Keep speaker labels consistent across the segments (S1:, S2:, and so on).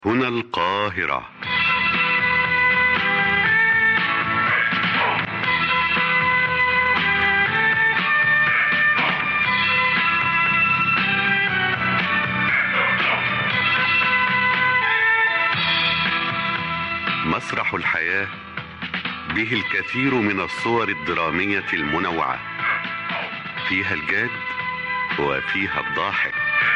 S1: هنا القاهرة مسرح الحياة به الكثير من الصور الدرامية المنوعة فيها الجاد وفيها الضاحك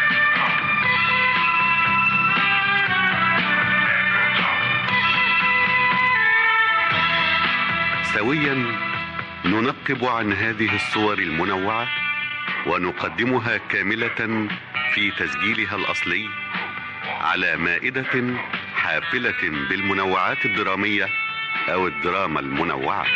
S1: سويا ننقب عن هذه الصور المنوعة ونقدمها كاملة في تسجيلها الأصلي على مائدة حافلة بالمنوعات الدرامية أو الدراما المنوعة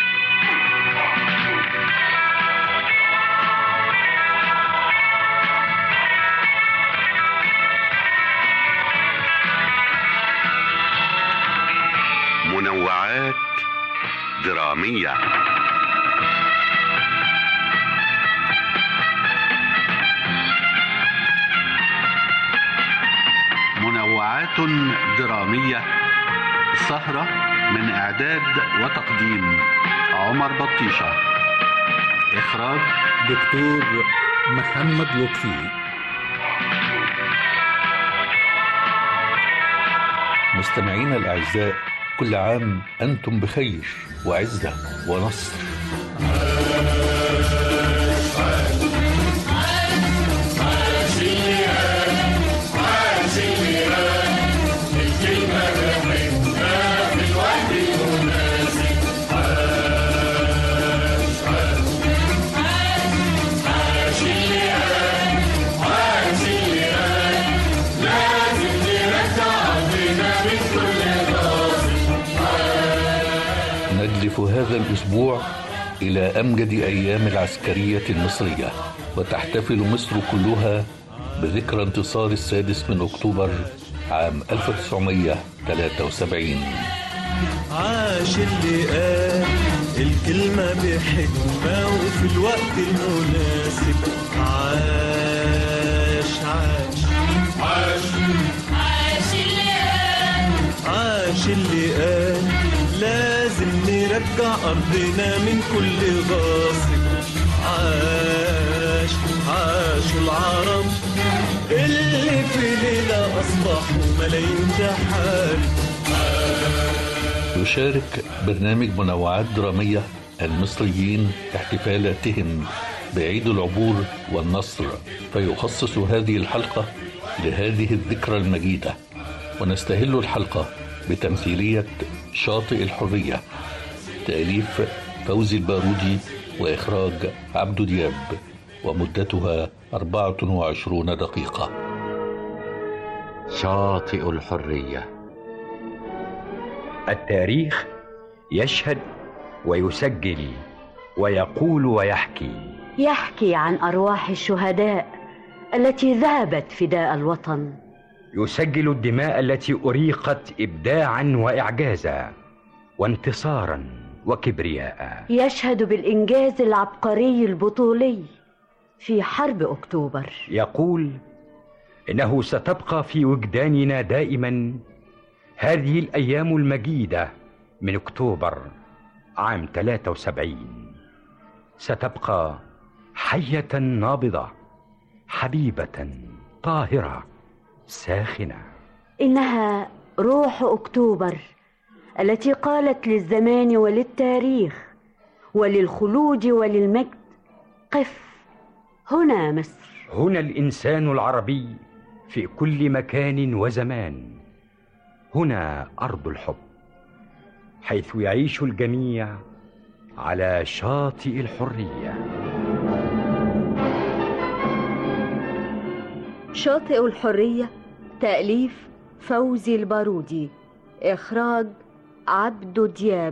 S1: منوعات درامية منوعات درامية سهرة من إعداد وتقديم عمر بطيشة إخراج
S2: دكتور محمد لطفي
S3: مستمعينا الأعزاء كل عام أنتم بخير وعزة ونصر نجلف هذا الأسبوع إلى أمجد أيام العسكرية المصرية وتحتفل مصر كلها بذكرى انتصار السادس من أكتوبر عام 1973
S4: عاش اللي قال الكلمة بحكمة وفي الوقت المناسب عاش عاش عاش
S5: عاش اللي قال
S4: عاش اللي قال لازم نرجع أرضنا من كل غاصب عاش عاش العرب اللي في ليلة أصبحوا ملايين تحارب
S3: يشارك برنامج منوعات درامية المصريين احتفالاتهم بعيد العبور والنصر فيخصص هذه الحلقة لهذه الذكرى المجيدة ونستهل الحلقة بتمثيلية شاطئ الحرية تأليف فوزي البارودي وإخراج عبد دياب ومدتها 24 دقيقة
S6: شاطئ الحرية
S7: التاريخ يشهد ويسجل ويقول ويحكي
S8: يحكي عن ارواح الشهداء التي ذهبت فداء الوطن
S7: يسجل الدماء التي أريقت إبداعا وإعجازا وانتصارا وكبرياء
S8: يشهد بالانجاز العبقري البطولي في حرب اكتوبر
S7: يقول إنه ستبقى في وجداننا دائما هذه الأيام المجيدة من أكتوبر عام 73 ستبقى حية نابضة حبيبة طاهرة ساخنة
S8: انها روح اكتوبر التي قالت للزمان وللتاريخ وللخلود وللمجد قف هنا مصر
S7: هنا الإنسان العربي في كل مكان وزمان هنا أرض الحب حيث يعيش الجميع على شاطئ الحريه
S8: شاطئ الحرية تأليف فوزي البارودي إخراج عبدو دياب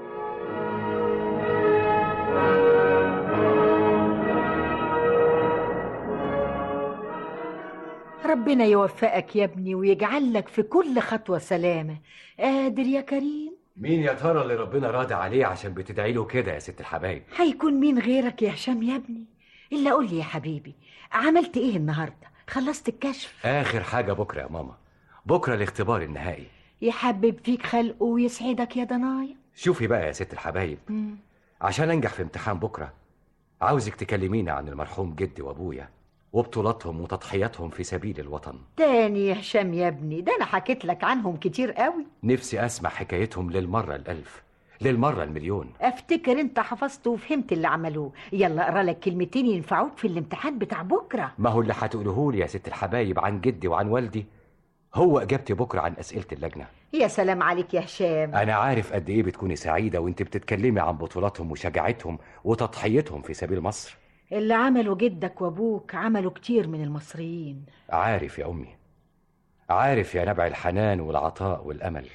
S9: ربنا يوفقك يا ابني ويجعل لك في كل خطوة سلامة قادر يا كريم
S10: مين يا ترى اللي ربنا راضي عليه عشان بتدعي له كده يا ست الحبايب
S9: هيكون مين غيرك يا هشام يا ابني إلا قول لي يا حبيبي عملت إيه النهاردة خلصت الكشف
S10: اخر حاجه بكره يا ماما بكرة الاختبار النهائي
S9: يحبب فيك خلقه ويسعدك يا ضنايا
S10: شوفي بقى يا ست الحبايب
S9: مم.
S10: عشان انجح في امتحان بكرة عاوزك تكلمينا عن المرحوم جدي وابويا وبطولاتهم وتضحياتهم في سبيل الوطن
S9: تاني يا هشام يا ابني ده انا حكيت لك عنهم كتير قوي
S10: نفسي اسمع حكايتهم للمرة الألف للمرة المليون
S9: افتكر انت حفظت وفهمت اللي عملوه يلا اقرا لك كلمتين ينفعوك في الامتحان بتاع بكره
S10: ما هو اللي هتقوله لي يا ست الحبايب عن جدي وعن والدي هو اجابتي بكرة عن اسئلة اللجنة
S9: يا سلام عليك يا هشام
S10: انا عارف قد ايه بتكوني سعيدة وانت بتتكلمي عن بطولاتهم وشجاعتهم وتضحيتهم في سبيل مصر
S9: اللي عمله جدك وابوك عملوا كتير من المصريين
S10: عارف يا امي عارف يا نبع الحنان والعطاء والامل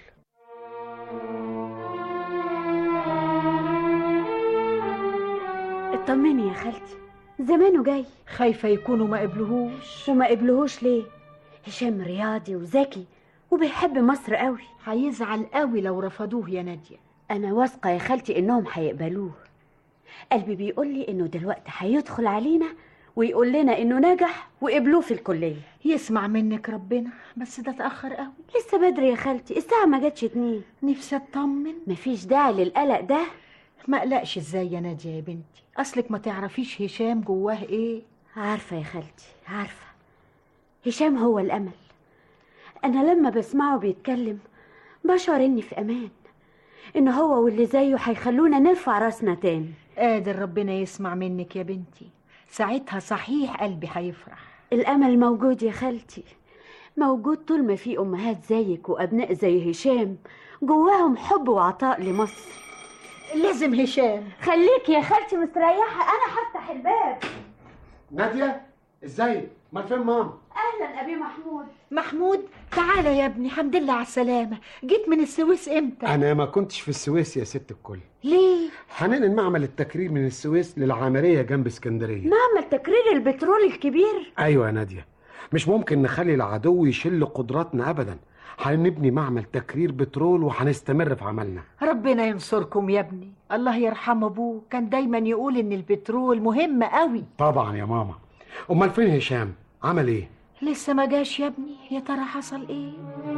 S8: اطمني يا خالتي زمانه جاي
S9: خايفه يكونوا ما قبلهوش
S8: وما قبلهوش ليه هشام رياضي وذكي وبيحب مصر قوي
S9: هيزعل قوي لو رفضوه يا ناديه
S8: انا واثقه يا خالتي انهم هيقبلوه قلبي بيقول لي انه دلوقتي هيدخل علينا ويقول لنا انه نجح وقبلوه في الكليه
S9: يسمع منك ربنا بس ده اتاخر قوي
S8: لسه بدري يا خالتي الساعه ما جاتش اتنين
S9: نفسي اطمن
S8: مفيش داعي للقلق ده
S9: ما اقلقش ازاي يا ناديه يا بنتي اصلك ما تعرفيش هشام جواه ايه
S8: عارفه يا خالتي عارفه هشام هو الامل انا لما بسمعه بيتكلم بشعر اني في امان ان هو واللي زيه هيخلونا نرفع راسنا تاني
S9: قادر ربنا يسمع منك يا بنتي ساعتها صحيح قلبي هيفرح
S8: الامل موجود يا خالتي موجود طول ما في امهات زيك وابناء زي هشام جواهم حب وعطاء لمصر
S9: لازم هشام
S8: خليك يا خالتي مستريحه انا هفتح الباب
S6: نادية ازاي ما فين ماما
S8: اهلا ابي محمود
S9: محمود تعالى يا ابني الحمد لله على السلامه جيت من السويس امتى
S6: انا ما كنتش في السويس يا ست الكل
S9: ليه
S6: هننقل معمل التكرير من السويس للعامرية جنب اسكندرية
S8: معمل تكرير البترول الكبير
S6: ايوه يا نادية مش ممكن نخلي العدو يشل قدراتنا ابدا هنبني معمل تكرير بترول وهنستمر في عملنا
S9: ربنا ينصركم يا ابني الله يرحم ابوه كان دايما يقول ان البترول مهم قوي
S6: طبعا يا ماما امال فين هشام عمل ايه
S9: لسه ما جاش يا ابني يا ترى حصل ايه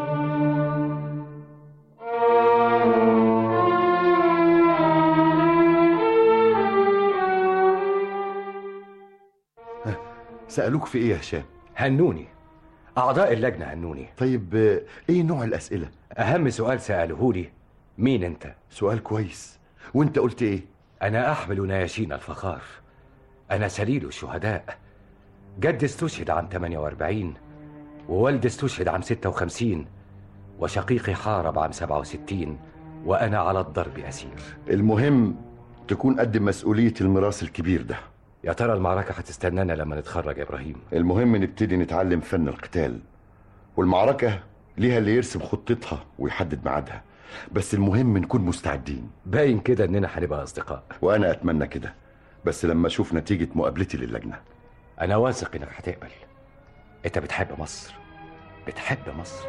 S11: سألوك في ايه يا هشام
S10: هنوني اعضاء اللجنة هنوني
S11: طيب آه، ايه نوع الاسئلة
S10: اهم سؤال سأله لي مين انت
S11: سؤال كويس وانت قلت ايه
S10: انا احمل نياشين الفخار انا سليل الشهداء جدي استشهد عام 48 ووالدي استشهد عام 56 وشقيقي حارب عام 67 وانا على الضرب اسير
S11: المهم تكون قد مسؤولية الميراث الكبير ده
S10: يا ترى المعركة هتستنانا لما نتخرج يا ابراهيم
S11: المهم نبتدي نتعلم فن القتال والمعركة ليها اللي يرسم خطتها ويحدد ميعادها بس المهم نكون مستعدين
S10: باين كده اننا هنبقى اصدقاء
S11: وانا اتمنى كده بس لما اشوف نتيجة مقابلتي للجنة
S10: انا واثق انك هتقبل انت بتحب مصر بتحب مصر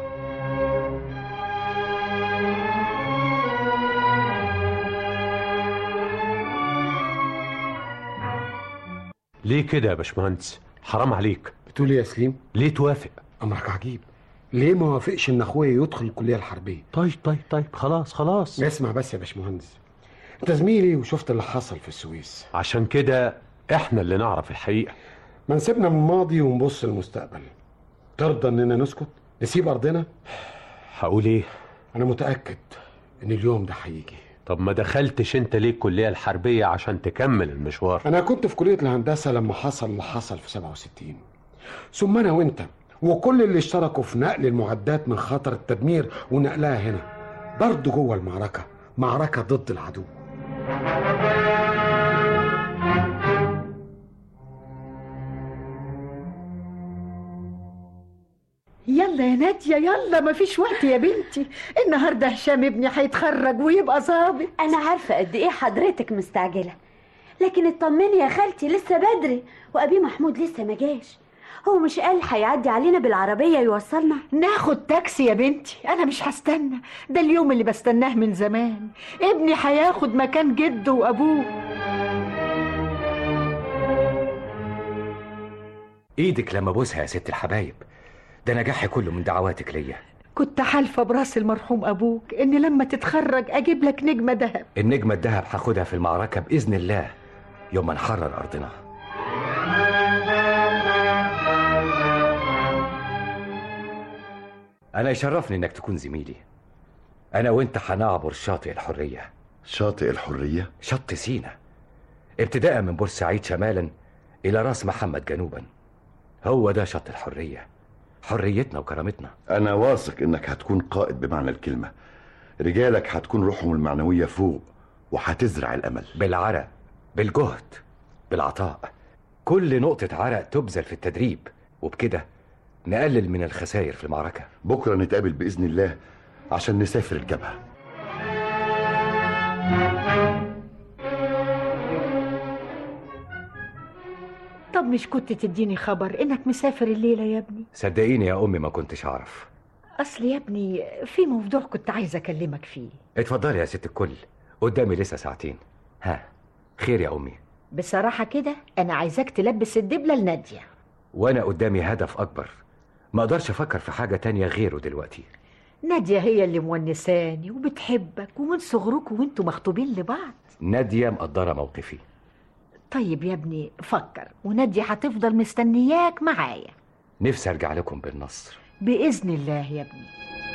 S12: ليه كده يا باشمهندس حرام عليك
S6: بتقول ايه يا سليم
S12: ليه توافق
S6: امرك عجيب ليه ما وافقش ان اخويا يدخل الكليه الحربيه
S12: طيب طيب طيب خلاص خلاص
S6: اسمع بس يا باشمهندس انت زميلي وشفت اللي حصل في السويس
S12: عشان كده احنا اللي نعرف الحقيقه
S6: ما نسيبنا من الماضي ونبص للمستقبل ترضى اننا نسكت نسيب ارضنا
S12: هقول ايه
S6: انا متاكد ان اليوم ده هيجي
S12: طب ما دخلتش انت ليه الكليه الحربيه عشان تكمل المشوار
S6: انا كنت في كليه الهندسه لما حصل اللي حصل في 67 ثم انا وانت وكل اللي اشتركوا في نقل المعدات من خطر التدمير ونقلها هنا برضه جوه المعركه معركه ضد العدو
S9: يلا يا نادية يلا مفيش وقت يا بنتي النهاردة هشام ابني هيتخرج ويبقى ظابط
S8: انا عارفه قد ايه حضرتك مستعجله لكن اطمني يا خالتي لسه بدري وابي محمود لسه ما جاش هو مش قال هيعدي علينا بالعربيه يوصلنا
S9: ناخد تاكسي يا بنتي انا مش هستنى ده اليوم اللي بستناه من زمان ابني هياخد مكان جده وابوه
S10: ايدك لما بوسها يا ست الحبايب ده نجاحي كله من دعواتك ليا
S9: كنت حالفة براس المرحوم أبوك إن لما تتخرج أجيب لك نجمة دهب
S10: النجمة الدهب هاخدها في المعركة بإذن الله يوم ما نحرر أرضنا أنا يشرفني إنك تكون زميلي أنا وأنت هنعبر شاطئ الحرية
S11: شاطئ الحرية؟
S10: شط سينا ابتداء من بورسعيد شمالا إلى راس محمد جنوبا هو ده شط الحرية حريتنا وكرامتنا
S11: أنا واثق إنك هتكون قائد بمعنى الكلمة رجالك هتكون روحهم المعنوية فوق وهتزرع الأمل
S10: بالعرق بالجهد بالعطاء كل نقطة عرق تبذل في التدريب وبكده نقلل من الخسائر في المعركة
S11: بكرة نتقابل بإذن الله عشان نسافر الجبهة
S9: طب مش كنت تديني خبر إنك مسافر الليلة يا ابني
S10: صدقيني يا أمي ما كنتش أعرف
S9: أصل يا ابني في موضوع كنت عايزة أكلمك فيه
S10: اتفضلي يا ست الكل قدامي لسه ساعتين ها خير يا أمي
S9: بصراحة كده أنا عايزاك تلبس الدبلة لنادية
S10: وأنا قدامي هدف أكبر ما أقدرش أفكر في حاجة تانية غيره دلوقتي
S9: نادية هي اللي مونساني وبتحبك ومن صغركم وانتوا مخطوبين لبعض
S10: نادية مقدرة موقفي
S9: طيب يا ابني فكر ونادية هتفضل مستنياك معايا
S10: نفسي أرجع لكم بالنصر
S9: بإذن الله يا ابني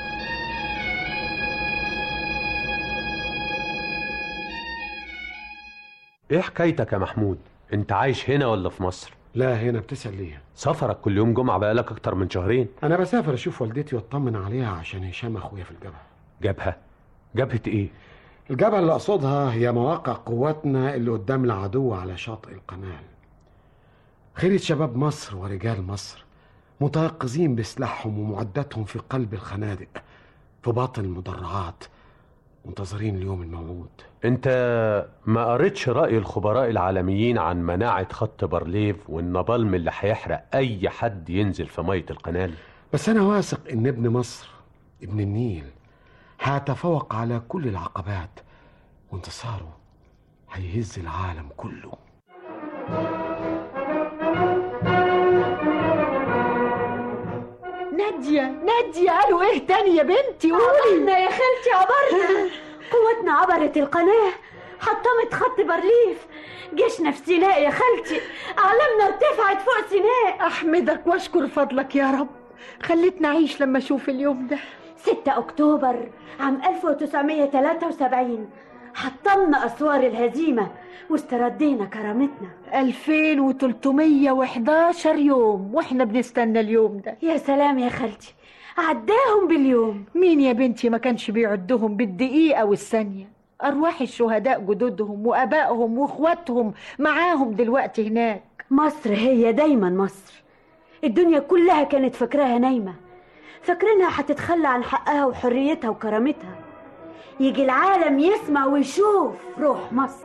S12: ايه حكايتك يا محمود انت عايش هنا ولا في مصر
S6: لا هنا بتسأل ليه
S12: سفرك كل يوم جمعة بقالك اكتر من شهرين
S6: انا بسافر اشوف والدتي واطمن عليها عشان هشام اخويا في الجبهة
S12: جبهة جبهة ايه
S6: الجبهة اللي اقصدها هي مواقع قواتنا اللي قدام العدو على شاطئ القنال خيرة شباب مصر ورجال مصر متيقظين بسلاحهم ومعداتهم في قلب الخنادق في باطن المدرعات منتظرين اليوم الموعود
S12: انت ما قريتش رأي الخبراء العالميين عن مناعة خط بارليف والنبالم اللي هيحرق اي حد ينزل في مية القنال
S6: بس انا واثق ان ابن مصر ابن النيل هيتفوق على كل العقبات وانتصاره هيهز العالم كله
S9: نادية نادية قالوا ايه تاني يا بنتي قولي
S8: عبرنا يا خالتي عبرنا قوتنا عبرت القناة حطمت خط بارليف جيشنا في سيناء يا خالتي أعلامنا ارتفعت فوق سيناء
S9: أحمدك واشكر فضلك يا رب خليتني أعيش لما أشوف اليوم ده
S8: 6 أكتوبر عام 1973 حطمنا أسوار الهزيمة واستردينا كرامتنا
S9: 2311 يوم واحنا بنستنى اليوم ده
S8: يا سلام يا خالتي عداهم باليوم
S9: مين يا بنتي ما كانش بيعدهم بالدقيقة والثانية أرواح الشهداء جدودهم وأبائهم وإخواتهم معاهم دلوقتي هناك
S8: مصر هي دايما مصر الدنيا كلها كانت فاكراها نايمة فاكرينها هتتخلى عن حقها وحريتها وكرامتها يجي العالم يسمع ويشوف روح مصر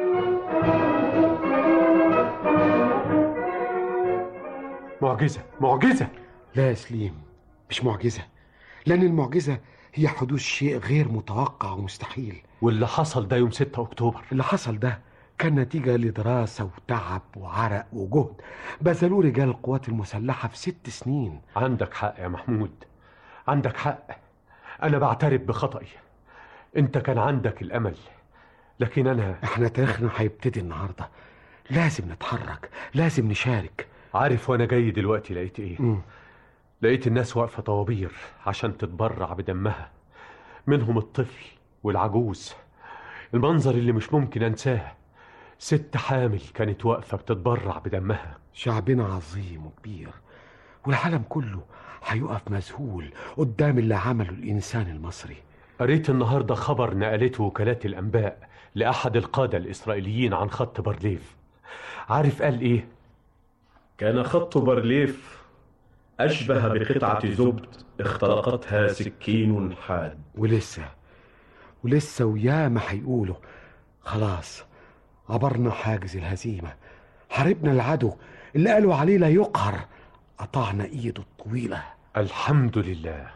S12: معجزة معجزة
S6: لا يا سليم مش معجزة لأن المعجزة هي حدوث شيء غير متوقع ومستحيل
S12: واللي حصل ده يوم 6 أكتوبر
S6: اللي حصل ده كان نتيجة لدراسة وتعب وعرق وجهد بذلوه رجال القوات المسلحة في ست سنين
S12: عندك حق يا محمود عندك حق أنا بعترف بخطئي أنت كان عندك الأمل لكن أنا
S6: احنا تاريخنا هيبتدي النهاردة لازم نتحرك لازم نشارك
S12: عارف وأنا جاي دلوقتي لقيت إيه
S6: مم.
S12: لقيت الناس واقفة طوابير عشان تتبرع بدمها منهم الطفل والعجوز المنظر اللي مش ممكن أنساه ست حامل كانت واقفة بتتبرع بدمها
S6: شعبنا عظيم وكبير والعالم كله هيقف مذهول قدام اللي عمله الإنسان المصري
S12: قريت النهاردة خبر نقلته وكالات الأنباء لأحد القادة الإسرائيليين عن خط بارليف عارف قال إيه؟
S13: كان خط بارليف أشبه بقطعة زبد اخترقتها سكين حاد
S6: ولسه ولسه وياما هيقولوا خلاص عبرنا حاجز الهزيمة حاربنا العدو اللي قالوا عليه لا يقهر قطعنا ايده الطويلة
S12: الحمد لله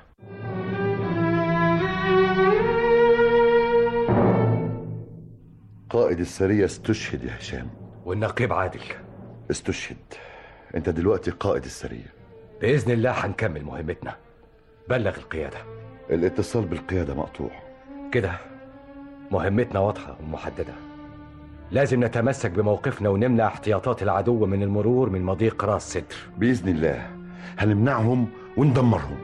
S11: قائد السرية استشهد يا هشام
S10: والنقيب عادل
S11: استشهد انت دلوقتي قائد السرية
S10: بإذن الله هنكمل مهمتنا بلغ القيادة
S11: الاتصال بالقيادة مقطوع
S10: كده مهمتنا واضحة ومحددة لازم نتمسك بموقفنا ونمنع احتياطات العدو من المرور من مضيق راس سدر
S11: بإذن الله هنمنعهم وندمرهم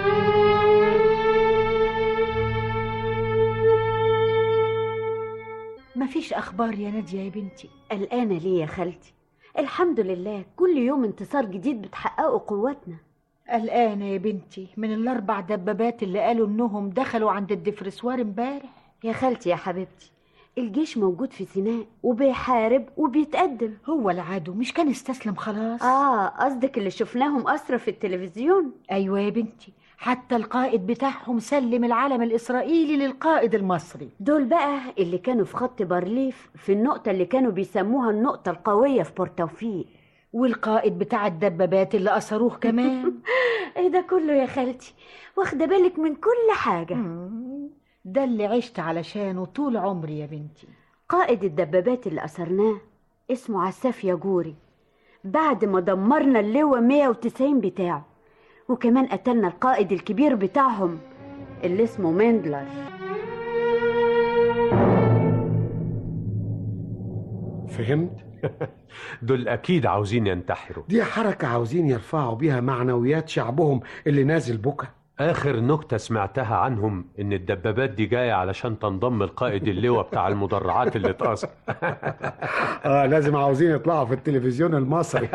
S9: مفيش أخبار يا نادية يا بنتي
S8: قلقانة ليه يا خالتي الحمد لله كل يوم انتصار جديد بتحققه قواتنا
S9: قلقانة يا بنتي من الأربع دبابات اللي قالوا إنهم دخلوا عند الدفرسوار امبارح
S8: يا خالتي يا حبيبتي الجيش موجود في سيناء وبيحارب وبيتقدم
S9: هو العدو مش كان استسلم خلاص
S8: اه قصدك اللي شفناهم أسرى في التلفزيون
S9: أيوة يا بنتي حتى القائد بتاعهم سلم العلم الإسرائيلي للقائد المصري
S8: دول بقى اللي كانوا في خط بارليف في النقطة اللي كانوا بيسموها النقطة القوية في بورتوفيق
S9: والقائد بتاع الدبابات اللي أسروه كمان
S8: ايه ده كله يا خالتي واخدة بالك من كل حاجة
S9: ده اللي عشت علشانه طول عمري يا بنتي
S8: قائد الدبابات اللي أسرناه اسمه عساف ياجوري بعد ما دمرنا اللواء 190 بتاعه وكمان قتلنا القائد الكبير بتاعهم اللي اسمه مندلر
S6: فهمت؟
S12: دول أكيد عاوزين ينتحروا
S6: دي حركة عاوزين يرفعوا بيها معنويات شعبهم اللي نازل بكا
S12: آخر نكتة سمعتها عنهم إن الدبابات دي جاية علشان تنضم القائد اللواء بتاع المدرعات اللي اتأثر
S6: اه لازم عاوزين يطلعوا في التلفزيون المصري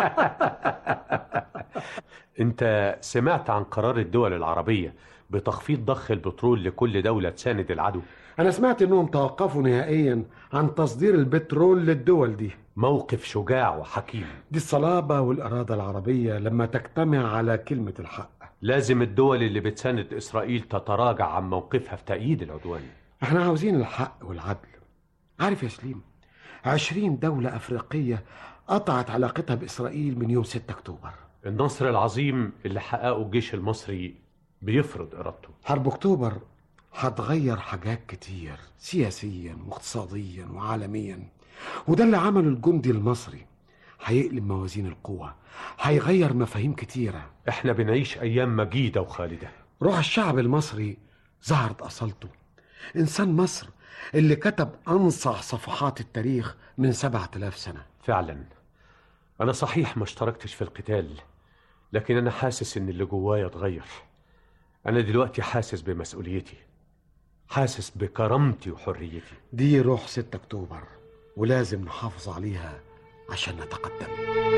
S12: أنت سمعت عن قرار الدول العربية بتخفيض ضخ البترول لكل دولة تساند العدو
S6: انا سمعت انهم توقفوا نهائيا عن تصدير البترول للدول دي
S12: موقف شجاع وحكيم
S6: دي الصلابة والإرادة العربية لما تجتمع على كلمة الحق
S12: لازم الدول اللي بتساند إسرائيل تتراجع عن موقفها في تأييد العدوان
S6: احنا عاوزين الحق والعدل عارف يا سليم عشرين دولة أفريقية قطعت علاقتها بإسرائيل من يوم 6 أكتوبر
S12: النصر العظيم اللي حققه الجيش المصري بيفرض إرادته
S6: حرب أكتوبر هتغير حاجات كتير سياسيا واقتصاديا وعالميا وده اللي عمله الجندي المصري هيقلب موازين القوة هيغير مفاهيم كتيرة
S12: احنا بنعيش أيام مجيدة وخالدة
S6: روح الشعب المصري ظهرت أصالته إنسان مصر اللي كتب أنصح صفحات التاريخ من سبعة آلاف سنة
S12: فعلا أنا صحيح ما اشتركتش في القتال لكن أنا حاسس إن اللي جوايا اتغير أنا دلوقتي حاسس بمسؤوليتي حاسس بكرامتي وحريتي
S6: دي روح 6 أكتوبر ولازم نحافظ عليها عشان نتقدم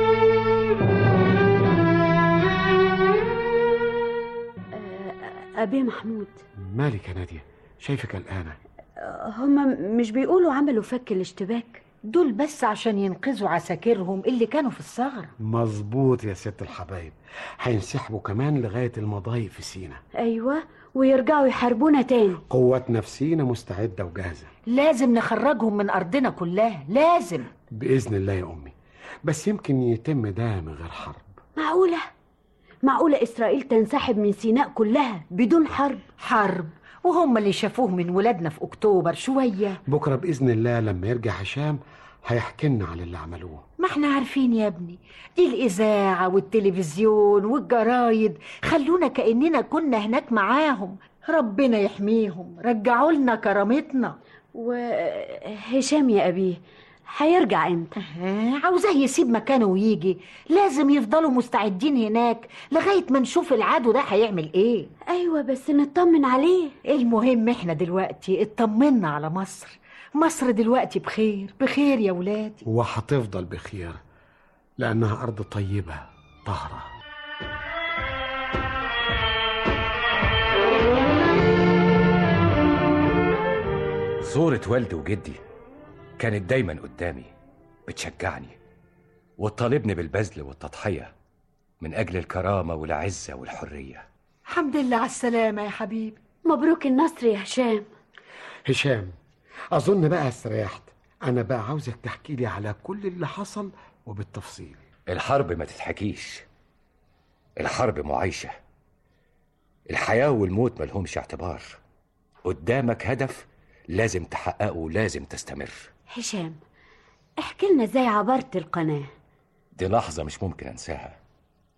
S8: أبي محمود
S6: مالك يا نادية شايفك قلقانة
S8: هما مش بيقولوا عملوا فك الاشتباك
S9: دول بس عشان ينقذوا عساكرهم اللي كانوا في الثغرة
S6: مظبوط يا ست الحبايب هينسحبوا كمان لغاية المضايق في سينا
S8: أيوة ويرجعوا يحاربونا تاني
S6: قوات نفسينا مستعدة وجاهزة
S9: لازم نخرجهم من أرضنا كلها لازم
S6: بإذن الله يا أمي بس يمكن يتم ده من غير حرب
S8: معقولة معقولة إسرائيل تنسحب من سيناء كلها بدون حرب
S9: حرب وهم اللي شافوه من ولادنا في أكتوبر شوية
S6: بكرة بإذن الله لما يرجع هشام هيحكي لنا على اللي عملوه
S9: ما احنا عارفين يا ابني دي الإذاعة والتلفزيون والجرايد خلونا كأننا كنا هناك معاهم ربنا يحميهم رجعوا لنا كرامتنا
S8: وهشام يا أبيه هيرجع امتى
S9: عاوزاه يسيب مكانه ويجي لازم يفضلوا مستعدين هناك لغاية ما نشوف العدو ده هيعمل ايه
S8: ايوه بس نطمن عليه
S9: المهم احنا دلوقتي اطمنا على مصر مصر دلوقتي بخير بخير يا ولادي
S6: وهتفضل بخير لأنها أرض طيبة طهرة
S10: صورة والدي وجدي كانت دايما قدامي بتشجعني وتطالبني بالبذل والتضحية من أجل الكرامة والعزة والحرية
S9: الحمد لله على السلامة يا حبيبي
S8: مبروك النصر يا هشام
S6: هشام أظن بقى استريحت أنا بقى عاوزك تحكي لي على كل اللي حصل وبالتفصيل
S10: الحرب ما تتحكيش الحرب معايشة الحياة والموت ملهمش اعتبار قدامك هدف لازم تحققه ولازم تستمر
S8: هشام احكي لنا ازاي عبرت القناة
S10: دي لحظة مش ممكن أنساها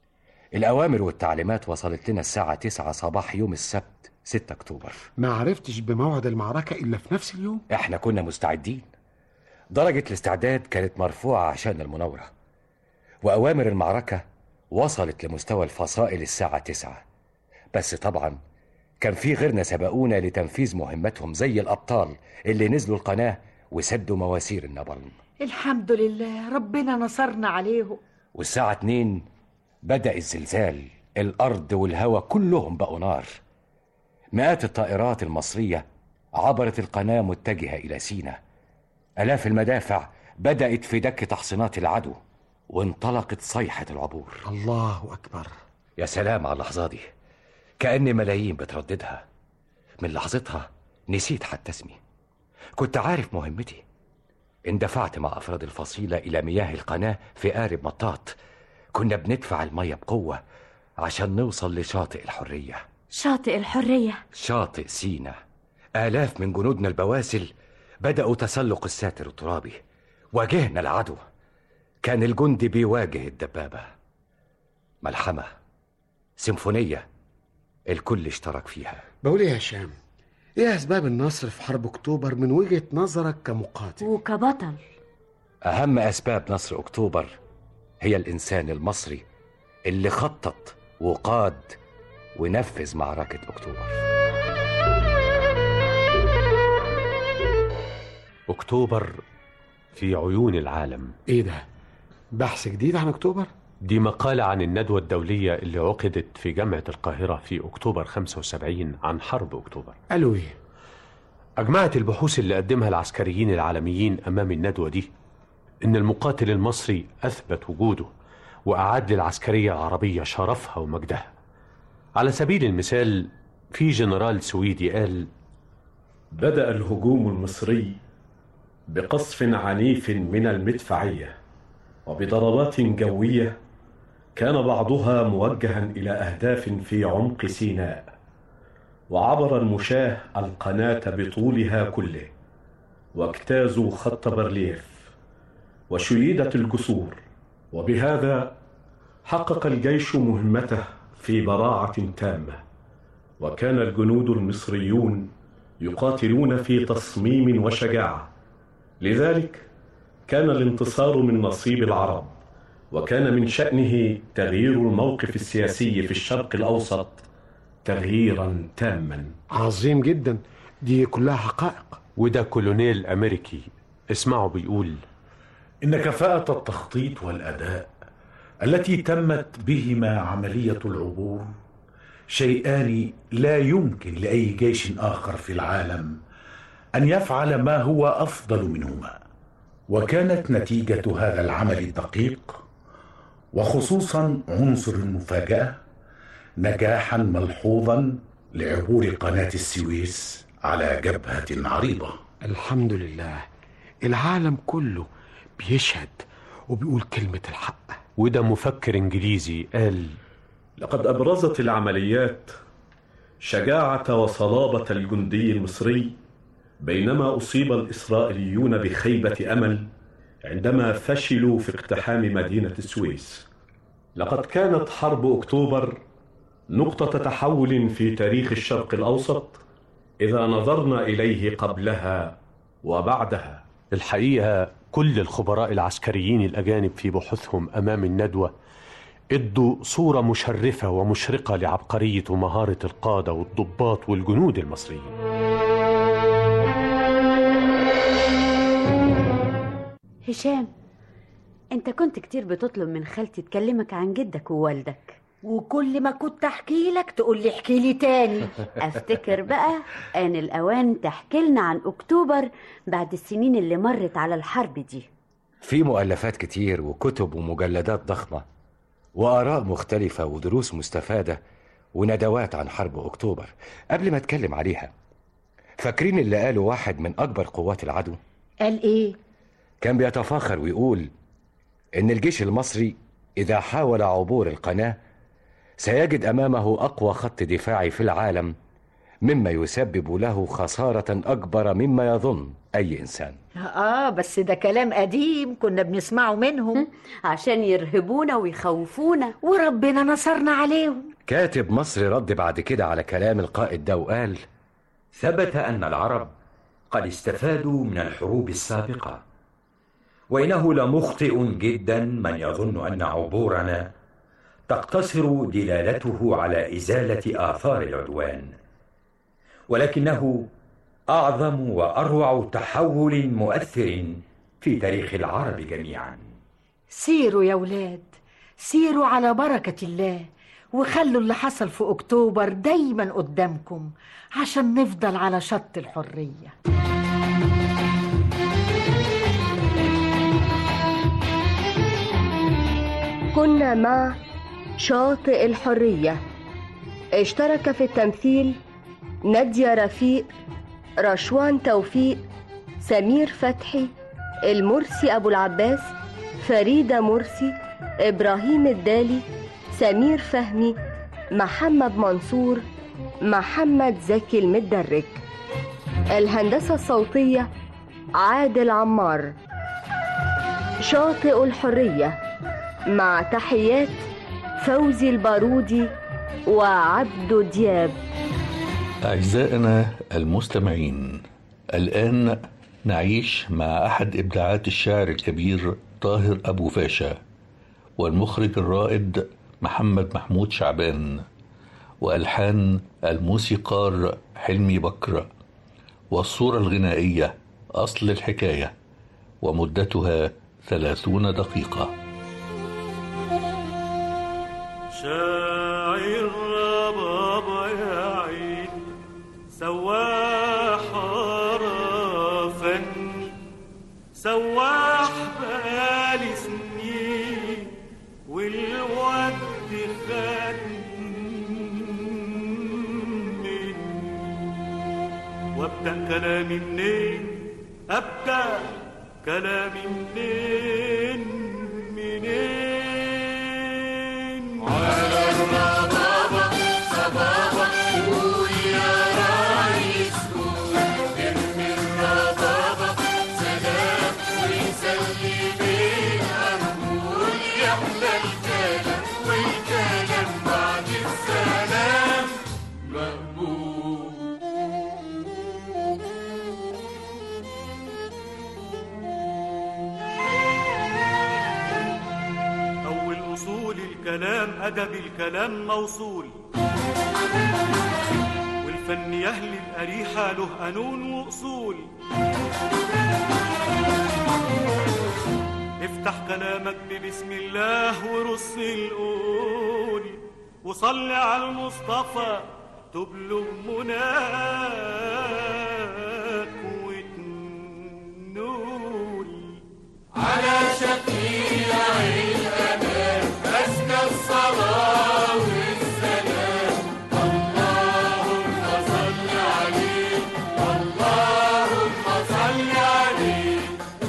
S10: الأوامر والتعليمات وصلت لنا الساعة 9 صباح يوم السبت 6 أكتوبر
S6: ما عرفتش بموعد المعركة إلا في نفس اليوم
S10: احنا كنا مستعدين درجة الاستعداد كانت مرفوعة عشان المناورة وأوامر المعركة وصلت لمستوى الفصائل الساعة 9 بس طبعا كان في غيرنا سبقونا لتنفيذ مهمتهم زي الأبطال اللي نزلوا القناة وسدوا مواسير النبرن
S9: الحمد لله ربنا نصرنا عليهم
S10: والساعة 2 بدأ الزلزال الأرض والهواء كلهم بقوا نار مئات الطائرات المصرية عبرت القناة متجهة إلى سينا آلاف المدافع بدأت في دك تحصينات العدو وانطلقت صيحة العبور
S6: الله أكبر
S10: يا سلام على اللحظة دي كأن ملايين بترددها من لحظتها نسيت حتى اسمي كنت عارف مهمتي اندفعت مع أفراد الفصيلة إلى مياه القناة في قارب مطاط كنا بندفع المية بقوة عشان نوصل لشاطئ الحرية
S8: شاطئ الحرية
S10: شاطئ سينا آلاف من جنودنا البواسل بدأوا تسلق الساتر الترابي واجهنا العدو كان الجندي بيواجه الدبابة ملحمة سيمفونية الكل اشترك فيها
S6: بقول إيه يا هشام إيه أسباب النصر في حرب أكتوبر من وجهة نظرك كمقاتل
S8: وكبطل
S10: أهم أسباب نصر أكتوبر هي الإنسان المصري اللي خطط وقاد ونفذ معركة أكتوبر
S12: أكتوبر في عيون العالم
S6: إيه ده؟ بحث جديد عن أكتوبر؟
S12: دي مقالة عن الندوة الدولية اللي عقدت في جامعة القاهرة في أكتوبر 75 عن حرب أكتوبر
S6: قالوا إيه؟
S12: أجمعت البحوث اللي قدمها العسكريين العالميين أمام الندوة دي إن المقاتل المصري أثبت وجوده وأعاد للعسكرية العربية شرفها ومجدها على سبيل المثال في جنرال سويدي قال
S13: بدأ الهجوم المصري بقصف عنيف من المدفعية وبضربات جوية كان بعضها موجها إلى أهداف في عمق سيناء وعبر المشاة القناة بطولها كله واجتازوا خط برليف وشيدت الجسور وبهذا حقق الجيش مهمته في براعة تامة وكان الجنود المصريون يقاتلون في تصميم وشجاعة لذلك كان الانتصار من نصيب العرب وكان من شأنه تغيير الموقف السياسي في الشرق الأوسط تغييرا تاما
S6: عظيم جدا دي كلها حقائق
S12: وده كولونيل أمريكي اسمعوا بيقول
S14: إن كفاءة التخطيط والأداء التي تمت بهما عملية العبور شيئان لا يمكن لأي جيش آخر في العالم أن يفعل ما هو أفضل منهما وكانت نتيجة هذا العمل الدقيق وخصوصا عنصر المفاجأة نجاحا ملحوظا لعبور قناة السويس على جبهة عريضة
S6: الحمد لله العالم كله بيشهد وبيقول كلمة الحق
S12: وده مفكر إنجليزي قال
S13: لقد أبرزت العمليات شجاعة وصلابة الجندي المصري بينما أصيب الإسرائيليون بخيبة أمل عندما فشلوا في اقتحام مدينة السويس لقد كانت حرب أكتوبر نقطة تحول في تاريخ الشرق الأوسط إذا نظرنا إليه قبلها وبعدها
S12: الحقيقة كل الخبراء العسكريين الأجانب في بحوثهم أمام الندوة ادوا صورة مشرفة ومشرقة لعبقرية ومهارة القادة والضباط والجنود المصريين
S8: هشام انت كنت كتير بتطلب من خالتي تكلمك عن جدك ووالدك
S9: وكل ما كنت احكي لك تقول لي احكي لي تاني
S8: افتكر بقى ان الاوان تحكي لنا عن اكتوبر بعد السنين اللي مرت على الحرب دي
S10: في مؤلفات كتير وكتب ومجلدات ضخمة وآراء مختلفة ودروس مستفادة وندوات عن حرب أكتوبر قبل ما أتكلم عليها فاكرين اللي قاله واحد من أكبر قوات العدو
S9: قال ايه
S10: كان بيتفاخر ويقول إن الجيش المصري إذا حاول عبور القناة سيجد أمامه أقوى خط دفاعي في العالم
S15: مما يسبب له خسارة أكبر مما يظن أي إنسان
S9: اه بس ده كلام قديم كنا بنسمعه منهم
S8: عشان يرهبونا ويخوفونا
S9: وربنا نصرنا عليهم
S15: كاتب مصر رد بعد كده على كلام القائد ده وقال
S7: ثبت أن العرب قد استفادوا من الحروب السابقة وإنه لمخطئ جدا من يظن أن عبورنا تقتصر دلالته على إزالة آثار العدوان ولكنه أعظم وأروع تحول مؤثر في تاريخ العرب جميعا
S9: سيروا يا ولاد سيروا على بركة الله وخلوا اللي حصل في أكتوبر دايما قدامكم عشان نفضل على شط الحرية
S16: كنا مع شاطئ الحرية اشترك في التمثيل نادية رفيق رشوان توفيق سمير فتحي المرسي أبو العباس فريدة مرسي إبراهيم الدالي سمير فهمي محمد منصور محمد زكي المدرج الهندسة الصوتية عادل عمار شاطئ الحرية مع تحيات فوزي البارودي وعبدو دياب
S3: أعزائنا المستمعين الآن نعيش مع أحد إبداعات الشاعر الكبير طاهر أبو فاشا والمخرج الرائد محمد محمود شعبان وألحان الموسيقار حلمي بكر والصورة الغنائية أصل الحكاية ومدتها ثلاثون دقيقة
S4: شاعر بابا يا عين سواح فني سواح بالي سنين والوقت خدني وابدا كلامي منين ابدا كلامي منين منين على الربابة صبابة قول يا ريس قول ارمي الربابة سلام وسلم الأنبول يحلى الكلام والكلام بعد السلام مقبول أول أصول الكلام أدب الكلام موصول والفن يهل الأريحة له قانون وأصول افتح كلامك ببسم الله ورص القول وصلي على المصطفى تبلغ مناك وتنول على شفيع الأمان أزكى الصلاة والسلام اللهم صل عليه اللهم صل عليه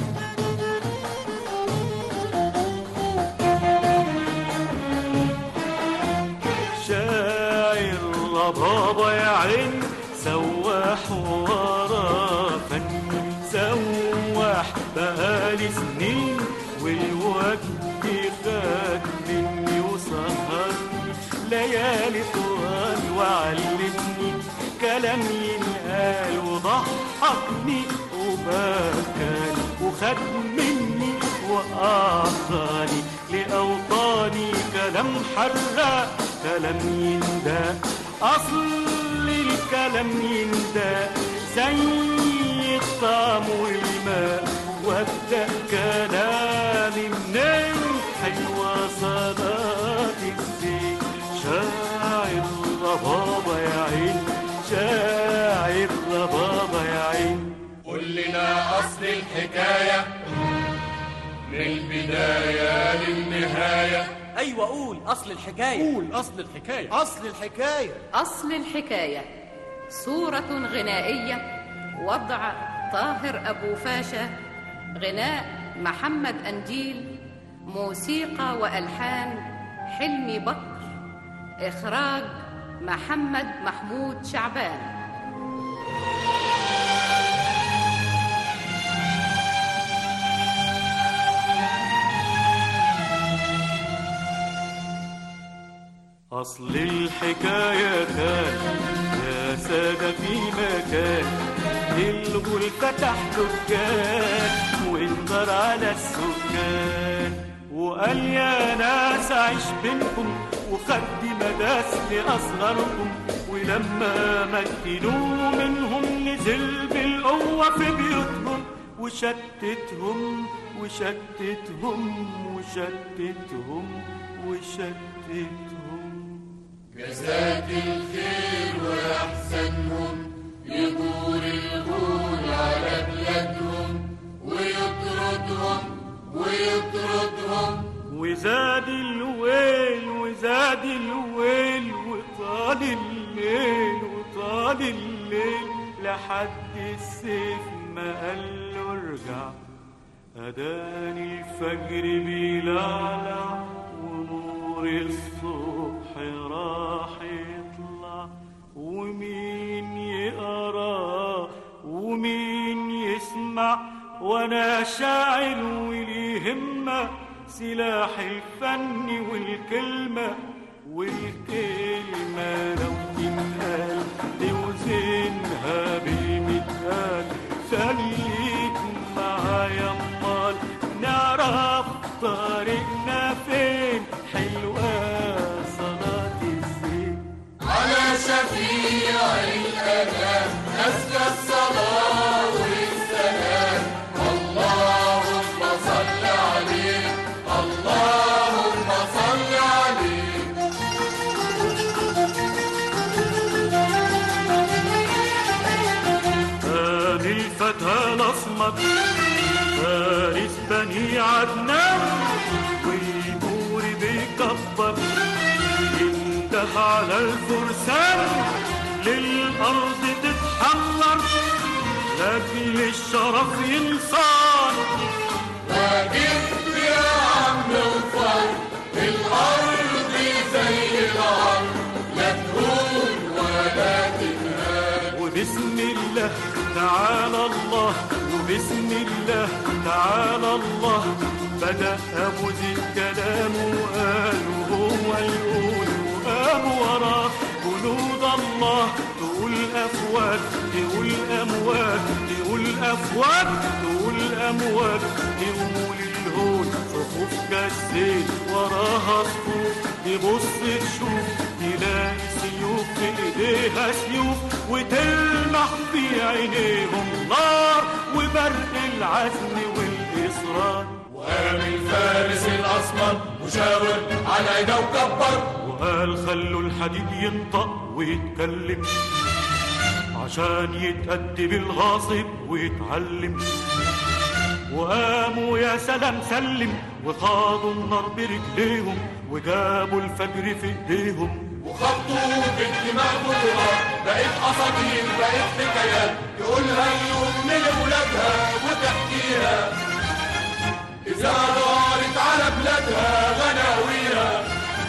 S4: شاعر ربابة يا عين سواح ورا فن سواح بقالي سنين والوقت خد مني وسهرني ليالي طوال وعلمني كلام ينقال وضحكني وبكاني وخد مني وأعطاني لأوطاني كلام حراق كلام يندى أصل الكلام يندى زي الطعم والماء وابدأ كلامي منين حلوة صلاة الزين شاعر ربابة يا عين شاعر ربابة يا عين
S17: قول لنا أصل الحكاية من البداية للنهاية
S18: ايوه قول اصل الحكايه قول اصل الحكايه اصل الحكايه
S19: أصل الحكاية صورة غنائية وضع طاهر أبو فاشا غناء محمد أنجيل موسيقى وألحان حلمي بكر إخراج محمد محمود شعبان
S4: أصل الحكاية كان يا سادة في مكان الغول فتح دكان وانظر على السكان وقال يا ناس عيش بينكم وخد مداس لأصغركم ولما مكنوه منهم نزل بالقوة في بيوتهم وشتتهم وشتتهم وشتتهم وشتتهم
S17: جزاك الخير وأحسنهم يجور الغول على بلادهم ويطردهم ويطردهم
S4: وزاد الويل وزاد الويل وطال الليل وطال الليل لحد السيف ما قال له ارجع أداني الفجر بيلعلع ونور الصبح راح يطلع ومين يقرا ومين يسمع وانا شاعر ولي همة سلاح الفن والكلمة والكلمة لو تنقال توزنها بالمثال خليك معايا امال نعرف طريقنا فين حلوة صلاة الزين
S17: على شفيع الأنام أزكى الصلاة والسلام اللهم صل عليه اللهم صل عليه
S4: هذه الفتى الأصمت فارس بني عدنان والبور بيكبر ينده على الفرسان للأرض تتحرر لأجل الشرف ينصار
S17: واقف يا عم وفر الأرض زي الأرض لا تهون ولا تنهار
S4: وبسم الله تعالى الله وبسم الله تعالى الله بدأ أبو زيد كلامه وقال وهو يقول وقام وراه جنود الله تقول أفواج تقول أمواج تقول أفواج تقول أمواج تقول الهون صفوف كالزيت وراها صفوف تبص تشوف تلاقي سيوف في ايديها سيوف وتلمح في عينيهم نار وبرق العزم والإصرار
S17: وقام الفارس الأسمر مشاور على عينه وكبر
S4: وقال خلوا الحديد ينطق ويتكلم عشان يتأدب الغاصب ويتعلم وقاموا يا سلام سلم وخاضوا النار برجليهم وجابوا الفجر في ايديهم
S17: وخبطوا بالدماغ بطولات بقت أساطير بقت حكايات تقولها الأم لولادها وتحكيها إذا دارت على بلادها غناويها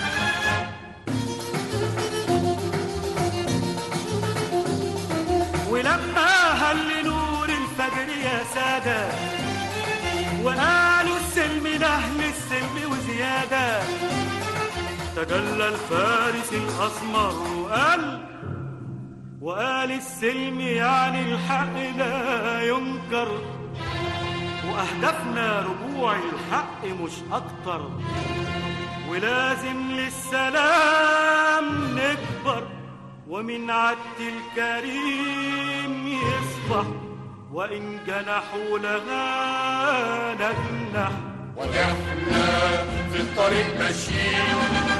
S4: ولما هل نور الفجر يا سادة وقالوا السلم لأهل السلم وزيادة تجلى الفارس الأسمر وقال وقال السلم يعني الحق لا ينكر وأهدافنا رجوع الحق مش أكتر ولازم للسلام نكبر ومن عد الكريم يصبح وإن جنحوا لها نجنح
S17: ونحنا في الطريق ماشيين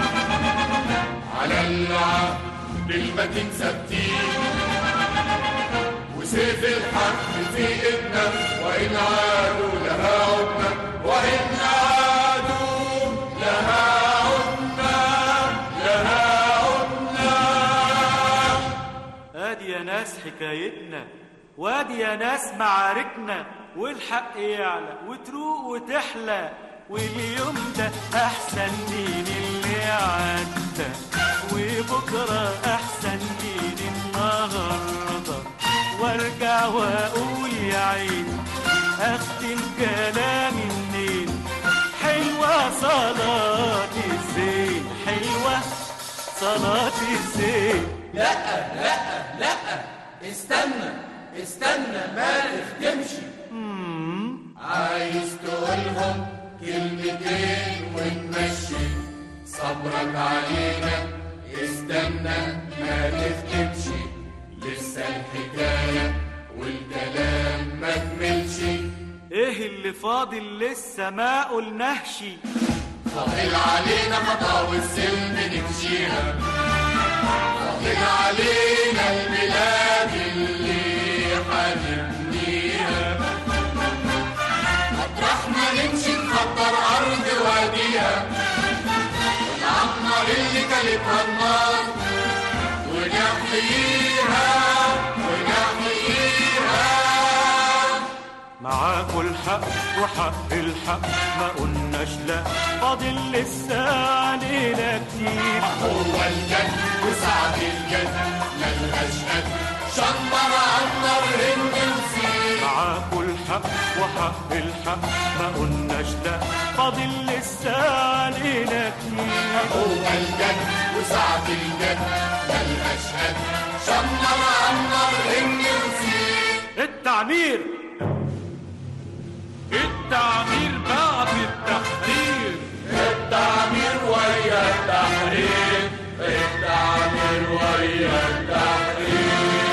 S17: على العهد المتين ثابتين وسيف الحق في ايدنا وإن عادوا لها عدنا وإن عادوا لها عدنا لها عدنا
S4: ادي يا ناس حكايتنا وادي يا ناس معاركنا والحق يعلى وتروق وتحلى واليوم ده احسن من اللي عدى وبكره احسن من النهارده وارجع واقول يا عيني اختم كلامي منين حلوه صلاه الزين حلوه صلاة الزين
S17: لا لا لا استنى استنى ما تختمش عايز تقولهم كلمتين وتمشي صبرك علينا استنى ما تختمش لسه الحكاية والكلام ما كملش
S4: ايه اللي فاضل لسه ما قلناهش
S17: فاضل علينا خطا والسلم نمشيها فاضل علينا البلاد اللي هنبنيها مطرح ما نمشي نخطر ارض واديها ونعمر اللي كلتها النار ونحييها ونحييها
S4: معاكوا الحق وحق الحق ما قلناش لا فاضل لسه علينا كتير
S17: هو الجد وسعد الجد ملهاش قد شمر عمر هند وسير
S4: معاكوا الحق وحق الحق ما قلناش لا فاضل لسه علينا كتير
S17: هو الجد وسعد الجد ملهاش قد شمر عمر هند وسير
S4: التعمير التعمير بعد التحرير
S17: التعمير ويا التحرير التعمير ويا التحرير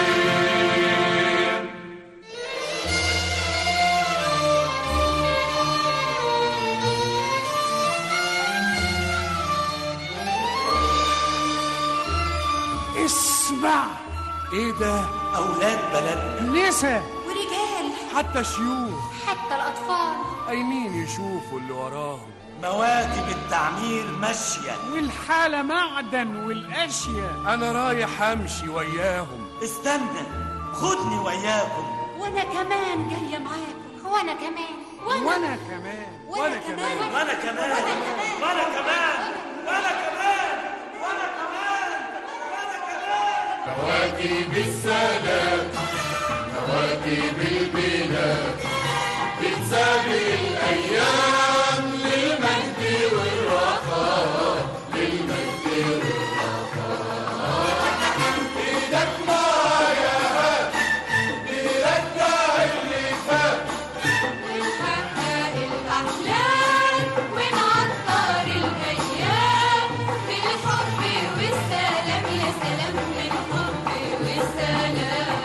S20: اسمع
S18: ايه ده اولاد بلدنا
S20: نسا
S5: ورجال
S18: حتى شيوخ
S5: حتى الأطفال
S18: قايمين يشوفوا اللي وراهم مواكب التعمير ماشية
S20: والحالة معدن والأشياء
S18: أنا رايح أمشي وياهم استنى خدني وياكم
S5: وأنا كمان جاية معاكم وأنا كمان
S20: وأنا كمان
S5: وأنا كمان
S18: وأنا كمان وأنا كمان وأنا كمان وأنا كمان
S17: كواكب السلام كواكب البلاد بتسابق الأيام للمجد والرخاء للمجد والرخاء إيدك معايا هات نرجع اللي فات
S5: ونحقق الأحلام ونعطر الأيام بالحب والسلام يا سلام بالحب والسلام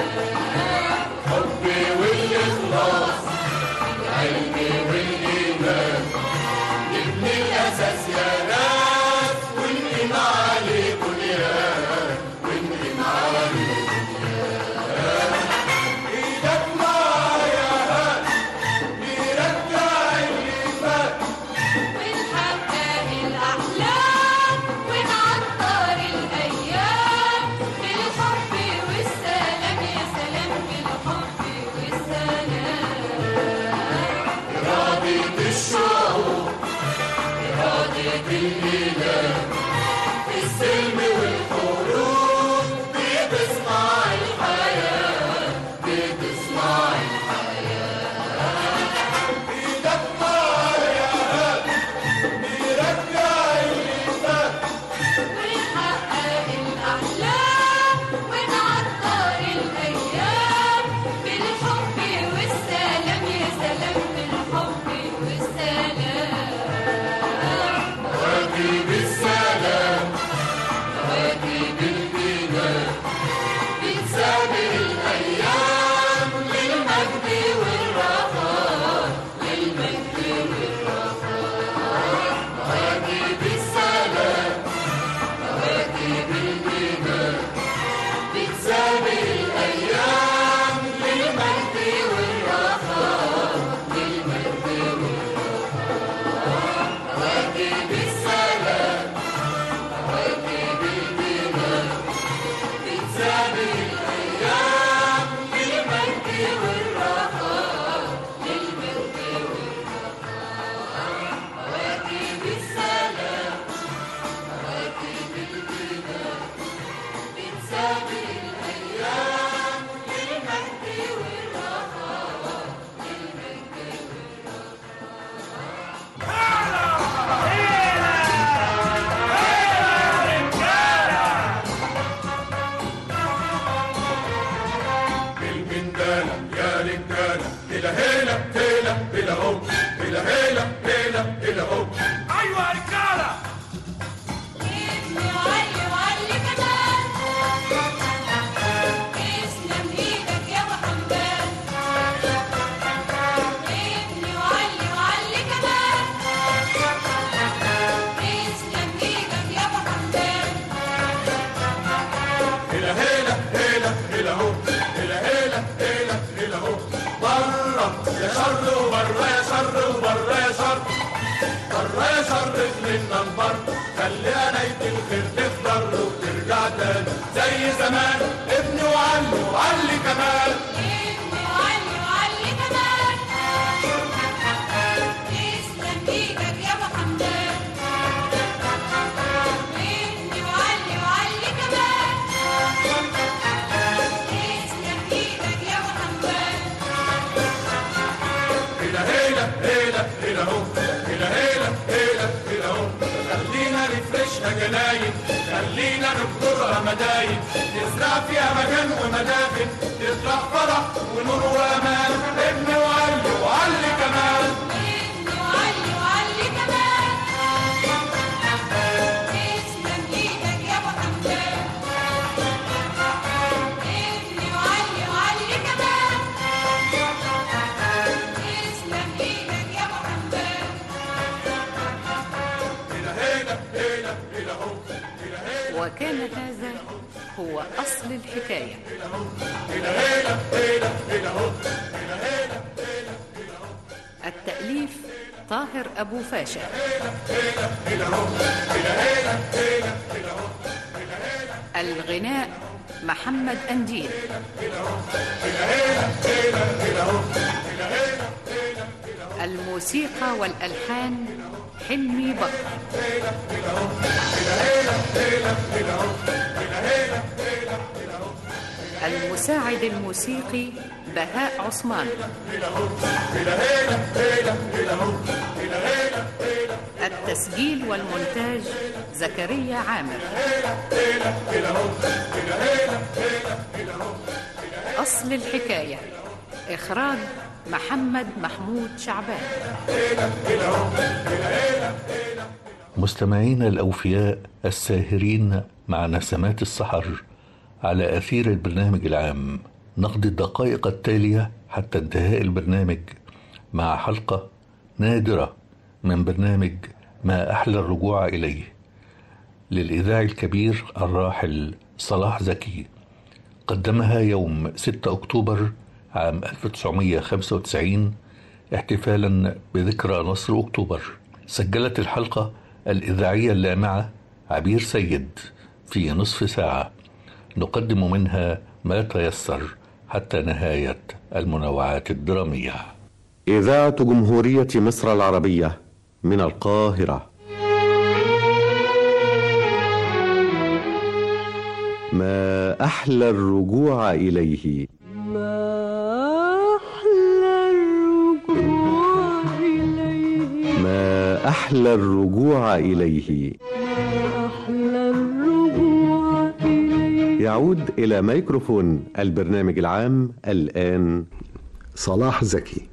S17: الحب والإخلاص العلم والإيمان نبني الأساس يا ناس ونقيم عليه بنيان ونقيم عليه بنيان إيدك معايا هات نرجع اللي فات
S5: ونحقق الأحلام ونعطر الأيام بالحب والسلام يا سلام
S17: رجالة يا رجالة هلا هلا هلا هلا هو هلا هلا هلا هلا هو
S18: ايوه يا رجاله
S5: وعلي وعلي كمان تسلم ايدك يا ابو حمدان ابني وعلي وعلي كمان تسلم ايدك يا ابو حمدان
S17: هلا هلا هلا هلا هو هلا هلا هلا هلا هو بره يا شر وبره يا شر وبره يا شر بره يا شر منا البر خلي قناية الخير تفضل وترجع تاني زي زمان ابني وعلي وعلي كمان
S5: ابني وعلي وعلي كمان تسلم ايدك يا ابو حمدان ابني وعلي وعلي كمان تسلم ايدك يا ابو حمدان
S17: هلا هلا هلا هلا هو هلا هلا هلا هلا هو خلينا نفرشها جناين خلينا نبذرها مداين نزرع فيها مكان ومدافن تطلع فرح ونور وامان ابني وعلي وعلي كمان
S5: ابني وعلي وعلي كمان تسلم ايدك يا ابو حمدان ابني وعلي وعلي كمان تسلم ايدك يا ابو حمدان
S19: وكان هذا هو أصل الحكاية التأليف طاهر أبو فاشا الغناء محمد أنديل الموسيقى والألحان حلمي بكر المساعد الموسيقي بهاء عثمان التسجيل والمونتاج زكريا عامر أصل الحكاية إخراج محمد محمود شعبان
S3: مستمعينا الأوفياء الساهرين مع نسمات السحر على أثير البرنامج العام نقضي الدقائق التالية حتى انتهاء البرنامج مع حلقة نادرة من برنامج ما أحلى الرجوع إليه للإذاعي الكبير الراحل صلاح زكي قدمها يوم 6 أكتوبر عام 1995 احتفالا بذكرى نصر أكتوبر سجلت الحلقة الإذاعية اللامعة عبير سيد في نصف ساعة نقدم منها ما تيسر حتى نهاية المنوعات الدرامية
S21: إذاعة جمهورية مصر العربية من القاهرة ما أحلى الرجوع إليه ما أحلى الرجوع إليه يعود إلى ميكروفون البرنامج العام الآن
S22: صلاح زكي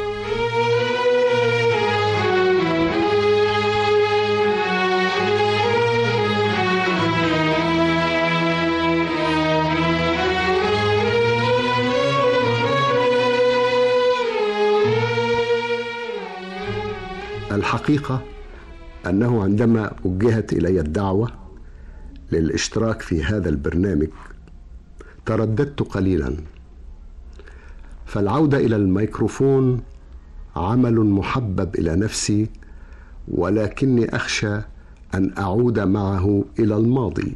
S22: الحقيقة أنه عندما وجهت إلي الدعوة للاشتراك في هذا البرنامج ترددت قليلا فالعودة إلى الميكروفون عمل محبب إلى نفسي ولكني أخشى أن أعود معه إلى الماضي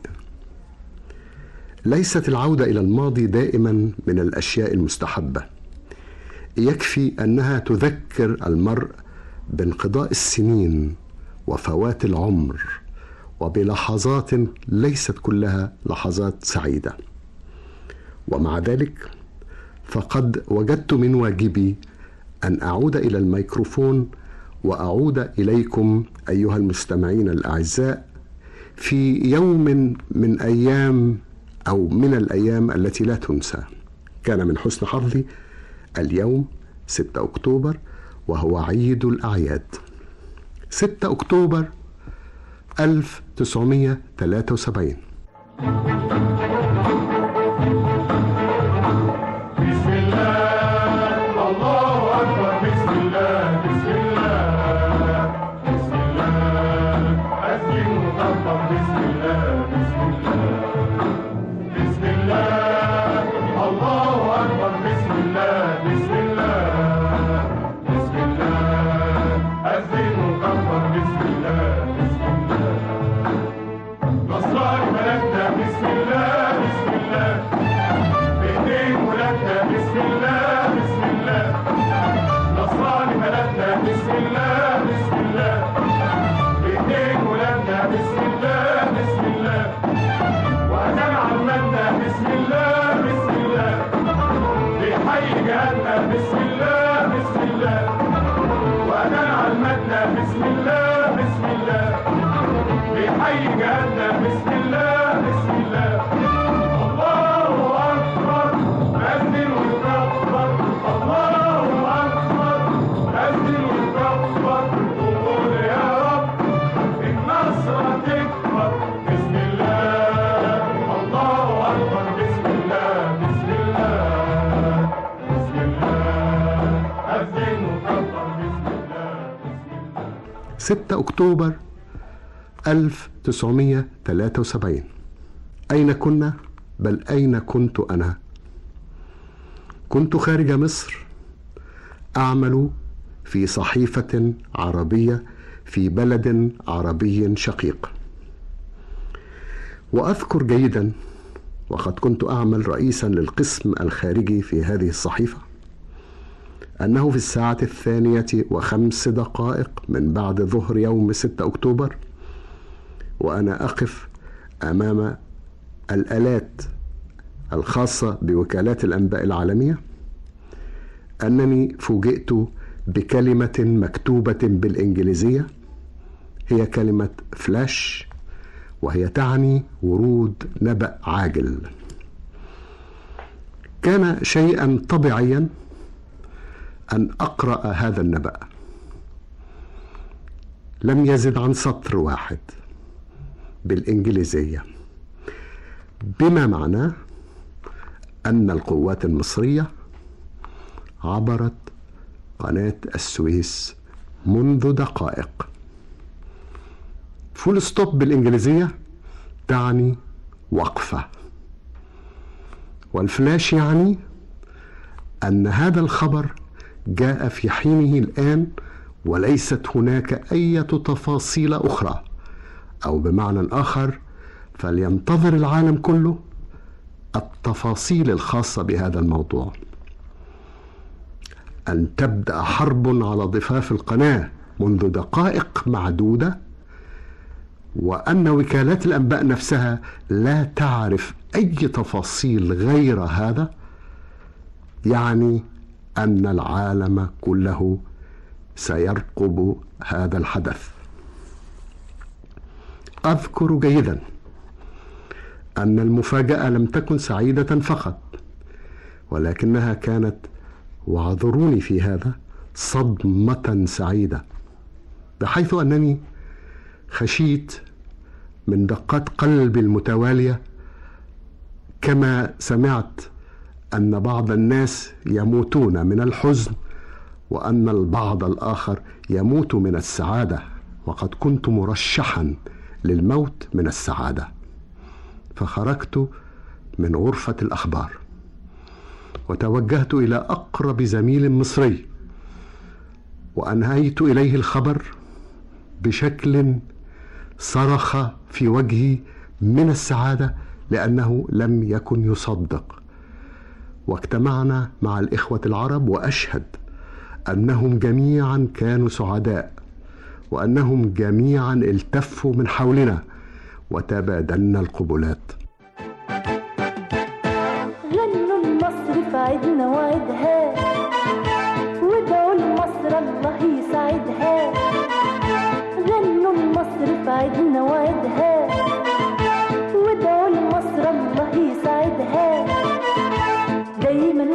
S22: ليست العودة إلى الماضي دائما من الأشياء المستحبة يكفي أنها تذكر المرء بانقضاء السنين وفوات العمر وبلحظات ليست كلها لحظات سعيده ومع ذلك فقد وجدت من واجبي ان اعود الى الميكروفون واعود اليكم ايها المستمعين الاعزاء في يوم من ايام او من الايام التي لا تنسى كان من حسن حظي اليوم 6 أكتوبر وهو عيد الأعياد 6 أكتوبر 1973
S17: بسم الله الله أكبر بسم الله بسم الله بسم الله أذن وكبر بسم الله بسم الله بسم الله الله أكبر بسم الله بسم الله بسم الله أذن وكبر بسم الله بسم الله نصراني ملكنا بسم الله بسم الله بإيدين ولادنا بسم الله بسم الله نصراني ملكنا بسم الله بسم الله بإيدين ولادنا بسم الله بسم الله وأذان عمتنا بسم الله بسم الله بحي جهاتنا بسم الله بسم الله وأذان عمتنا بسم الله بسم الله بحي جهاتنا بسم الله بسم الله الله أكبر أذن ويكبر الله أكبر أذن ويكبر قول يا رب النصر تكبر بسم الله الله أكبر بسم الله بسم الله بسم الله أذن وكبر بسم الله
S22: 6 أكتوبر 1973 أين كنا؟ بل أين كنت أنا؟ كنت خارج مصر أعمل في صحيفة عربية في بلد عربي شقيق وأذكر جيدا وقد كنت أعمل رئيسا للقسم الخارجي في هذه الصحيفة أنه في الساعة الثانية وخمس دقائق من بعد ظهر يوم 6 أكتوبر وأنا أقف أمام الآلات الخاصة بوكالات الأنباء العالمية أنني فوجئت بكلمة مكتوبة بالإنجليزية هي كلمة فلاش وهي تعني ورود نبأ عاجل كان شيئا طبيعيا أن أقرأ هذا النبأ لم يزد عن سطر واحد بالإنجليزية بما معناه أن القوات المصرية عبرت قناة السويس منذ دقائق فول ستوب بالإنجليزية تعني وقفة والفلاش يعني أن هذا الخبر جاء في حينه الآن وليست هناك أي تفاصيل أخرى أو بمعنى آخر فلينتظر العالم كله التفاصيل الخاصة بهذا الموضوع أن تبدأ حرب على ضفاف القناة منذ دقائق معدودة وأن وكالات الأنباء نفسها لا تعرف أي تفاصيل غير هذا يعني أن العالم كله سيرقب هذا الحدث أذكر جيدا أن المفاجأة لم تكن سعيدة فقط ولكنها كانت واعذروني في هذا صدمة سعيدة بحيث أنني خشيت من دقات قلبي المتوالية كما سمعت أن بعض الناس يموتون من الحزن وأن البعض الآخر يموت من السعادة وقد كنت مرشحا للموت من السعادة فخرجت من غرفة الأخبار وتوجهت إلى أقرب زميل مصري وأنهيت إليه الخبر بشكل صرخ في وجهي من السعادة لأنه لم يكن يصدق واجتمعنا مع الإخوة العرب وأشهد أنهم جميعا كانوا سعداء وأنهم جميعا التفوا من حولنا وتبادلنا القبلات
S1: غنوا لمصر في عيدنا وعيدها وادعوا لمصر الله يسعدها غنوا لمصر في عيدنا وعيدها وادعوا لمصر الله يسعدها دايما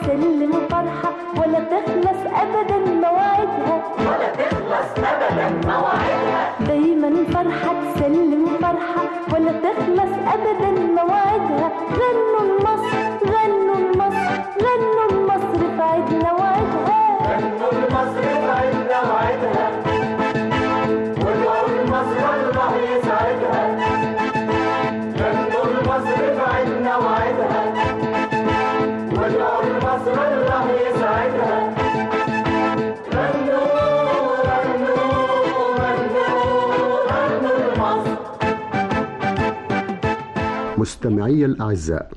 S1: تسلم فرحة ولا تخلص أبدا مواعيدها ولا تخلص أبدا مواعيدها دايما فرحة تسلم فرحة ولا تخلص أبدا مواعيدها غنوا لمصر غنوا لمصر غنوا لمصر في عيدنا وعيدها
S17: غنوا لمصر في عيدنا وعيدها وادعوا لمصر الله يسعدها غنوا لمصر في عيدنا وعيدها وادعوا لمصر الله يسعدها غنوا غنوا غنوا غنوا لمصر
S22: مستمعي الأعزاء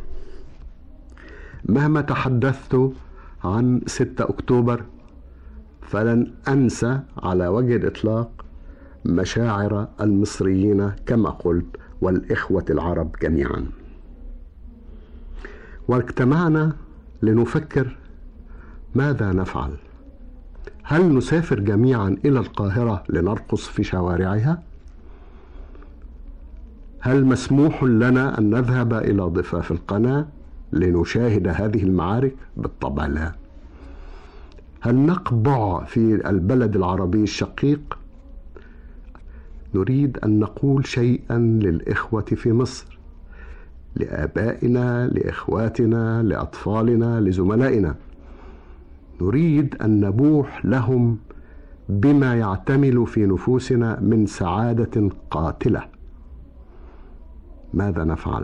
S22: مهما تحدثت عن 6 أكتوبر فلن أنسى على وجه الإطلاق مشاعر المصريين كما قلت والإخوة العرب جميعا واجتمعنا لنفكر ماذا نفعل هل نسافر جميعا إلى القاهرة لنرقص في شوارعها؟ هل مسموح لنا ان نذهب الى ضفاف القناه لنشاهد هذه المعارك بالطبع لا هل نقبع في البلد العربي الشقيق نريد ان نقول شيئا للاخوه في مصر لابائنا لاخواتنا لاطفالنا لزملائنا نريد ان نبوح لهم بما يعتمل في نفوسنا من سعاده قاتله ماذا نفعل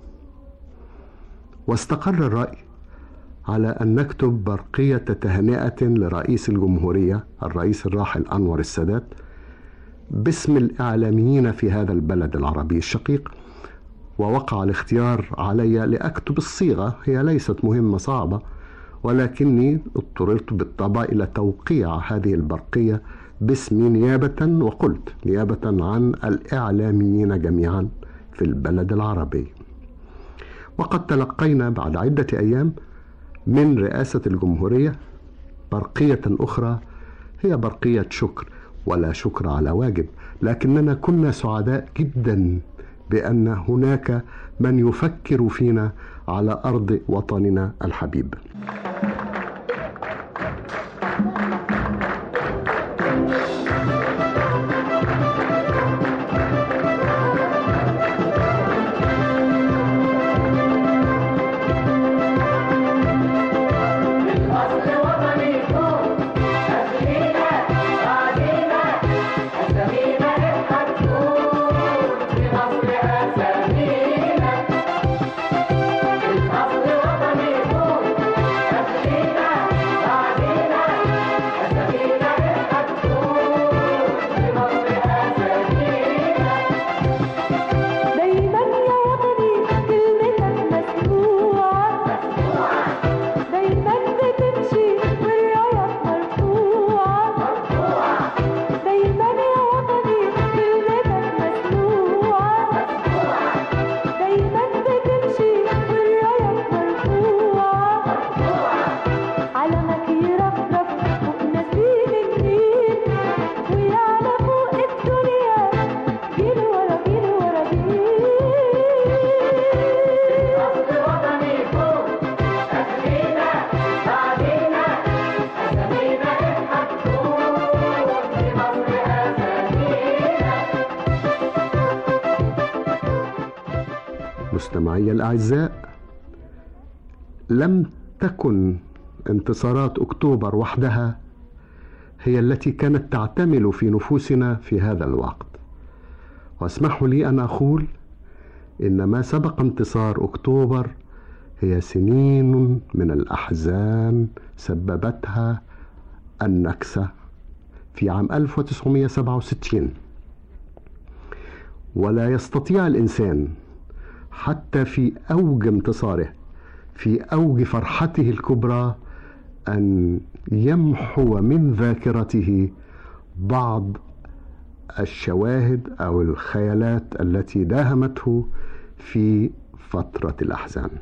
S22: واستقر الراي على ان نكتب برقيه تهنئه لرئيس الجمهوريه الرئيس الراحل انور السادات باسم الاعلاميين في هذا البلد العربي الشقيق ووقع الاختيار علي لاكتب الصيغه هي ليست مهمه صعبه ولكني اضطررت بالطبع الى توقيع هذه البرقيه باسمي نيابه وقلت نيابه عن الاعلاميين جميعا في البلد العربي وقد تلقينا بعد عدة أيام من رئاسة الجمهورية برقية أخرى هي برقية شكر ولا شكر على واجب لكننا كنا سعداء جدا بأن هناك من يفكر فينا على أرض وطننا الحبيب
S17: الأصل وطني فوق أسمينا بعدينا أسامينا نبقى تكون في مصر أسامينا الأصل وطني فوق أسمينا بعدينا أسامينا نبقى تكون في مصر أسامينا
S1: دايما يا وطني كلمتك مسموعة دايما بتمشي والراية مرفوعة دايما يا وطني كلمتك مسموعة دايما بتمشي والراية مرفوعة علمك يرفرف فوق نسيم النيل ويعلى فوق الدنيا جيل ورا جيل ورا جيل
S17: الأصل وطني فوق أسمينا بعدينا أسامينا نبقى تكون في مصر أسامينا
S22: مستمعي الأعزاء لم تكن انتصارات أكتوبر وحدها هي التي كانت تعتمل في نفوسنا في هذا الوقت واسمحوا لي أن أقول إن ما سبق انتصار أكتوبر هي سنين من الأحزان سببتها النكسة في عام 1967 ولا يستطيع الإنسان حتى في أوج انتصاره في أوج فرحته الكبرى أن يمحو من ذاكرته بعض الشواهد أو الخيالات التي داهمته في فترة الأحزان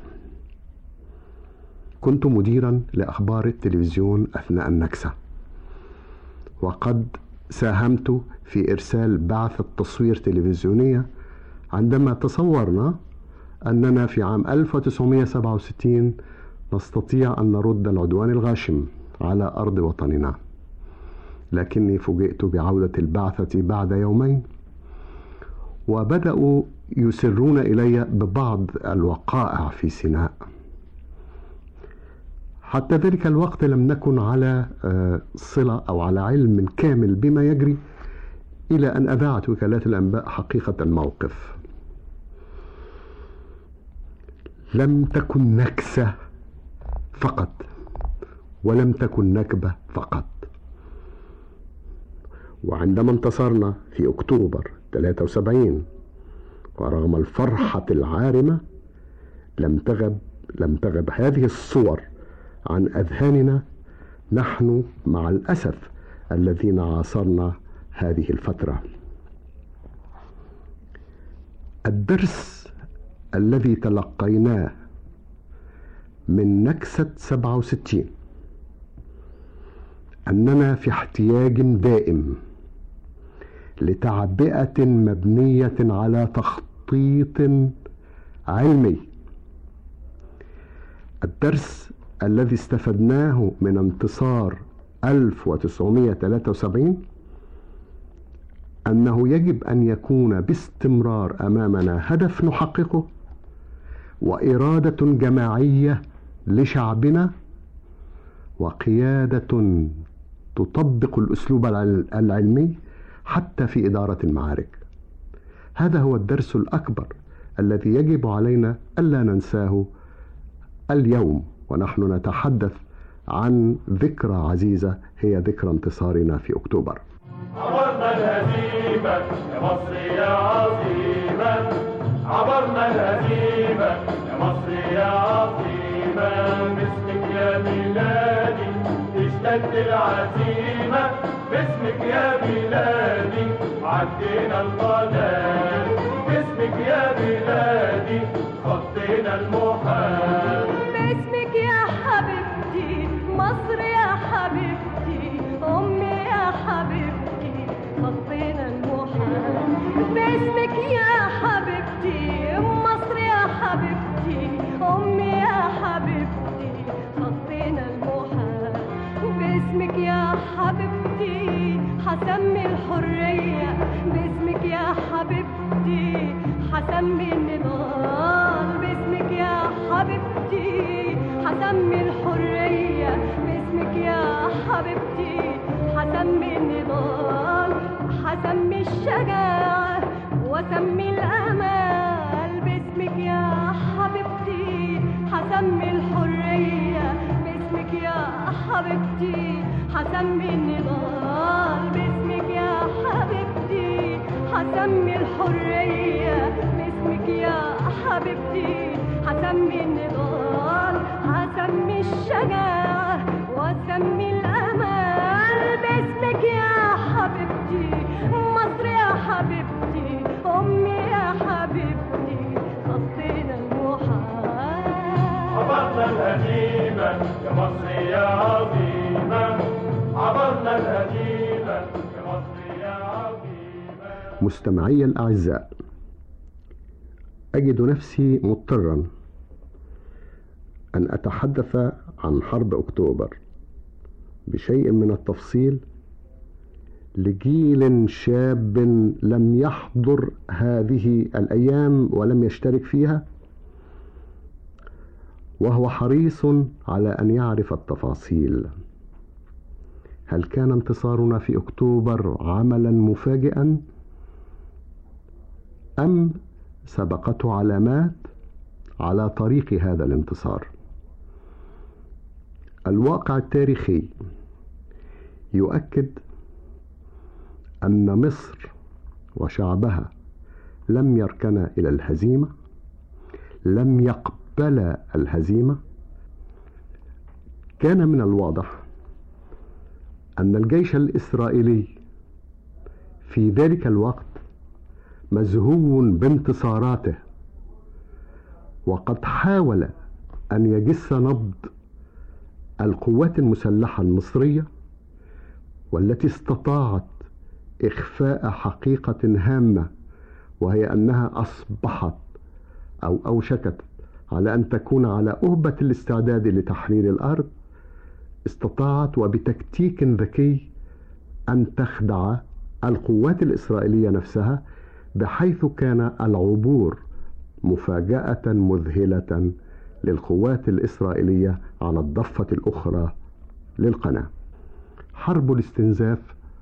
S22: كنت مديرا لأخبار التلفزيون أثناء النكسة وقد ساهمت في إرسال بعثة تصوير تلفزيونية عندما تصورنا أننا في عام 1967 نستطيع أن نرد العدوان الغاشم على أرض وطننا لكني فوجئت بعودة البعثة بعد يومين وبدأوا يسرون إلي ببعض الوقائع في سيناء حتى ذلك الوقت لم نكن على آه، صلة أو على علم كامل بما يجري إلى أن أذاعت وكالات الأنباء حقيقة الموقف لم تكن نكسة فقط ولم تكن نكبة فقط وعندما انتصرنا في أكتوبر 73 ورغم الفرحة العارمة لم تغب لم تغب هذه الصور عن أذهاننا نحن مع الأسف الذين عاصرنا هذه الفترة الدرس الذي تلقيناه من نكسة 67 أننا في احتياج دائم لتعبئة مبنية على تخطيط علمي الدرس الذي استفدناه من انتصار 1973 أنه يجب أن يكون باستمرار أمامنا هدف نحققه وإرادة جماعية لشعبنا وقيادة تطبق الأسلوب العلمي حتى في إدارة المعارك هذا هو الدرس الأكبر الذي يجب علينا ألا ننساه اليوم ونحن نتحدث عن ذكرى عزيزة هي ذكرى انتصارنا في أكتوبر
S17: عبرنا الهزيمة يا مصر يا عظيمة عبرنا الهزيمة يا مصر يا عظيمة باسمك يا بلادي اشتد العزيمة باسمك يا بلادي عدينا القناة باسمك يا بلادي خطينا المحال
S1: باسمك يا حبيبتي مصر يا حبيبتي أمي يا حبيبتي خطينا المحال باسمك يا حبيبتي مصر يا حبيبتي أمي يا حبيبتي خطينا المحال باسمك يا حبيبتي حسمي الحرية باسمك يا حبيبتي حسمي النضال باسمك يا حبيبتي حسمي الحرية باسمك يا حبيبتي حسمي النضال حسمي الشجاعة وسمي الأمال باسمك يا حبيبتي حسمي الحرية باسمك يا حبيبتي حسمي النضال باسمك يا حبيبتي حسمي الحرية باسمك يا حبيبتي حسمي النضال حسمي الشجاعة وسمي الأمال باسمك يا حبيبتي مصر يا حبيبتي أمي يا حبيبتي خطينا المحال
S17: عبرنا الهزيمة يا مصر يا عظيمة عبرنا الهزيمة يا مصر يا عظيمة
S22: مستمعي الأعزاء أجد نفسي مضطرا أن أتحدث عن حرب أكتوبر بشيء من التفصيل لجيل شاب لم يحضر هذه الأيام ولم يشترك فيها وهو حريص على أن يعرف التفاصيل هل كان انتصارنا في أكتوبر عملا مفاجئا أم سبقته علامات على طريق هذا الانتصار الواقع التاريخي يؤكد ان مصر وشعبها لم يركنا الى الهزيمه لم يقبل الهزيمه كان من الواضح ان الجيش الاسرائيلي في ذلك الوقت مزهو بانتصاراته وقد حاول ان يجس نبض القوات المسلحه المصريه والتي استطاعت اخفاء حقيقه هامه وهي انها اصبحت او اوشكت على أن تكون على أهبة الاستعداد لتحرير الأرض استطاعت وبتكتيك ذكي أن تخدع القوات الإسرائيلية نفسها بحيث كان العبور مفاجأة مذهلة للقوات الإسرائيلية على الضفة الأخرى للقناة. حرب الاستنزاف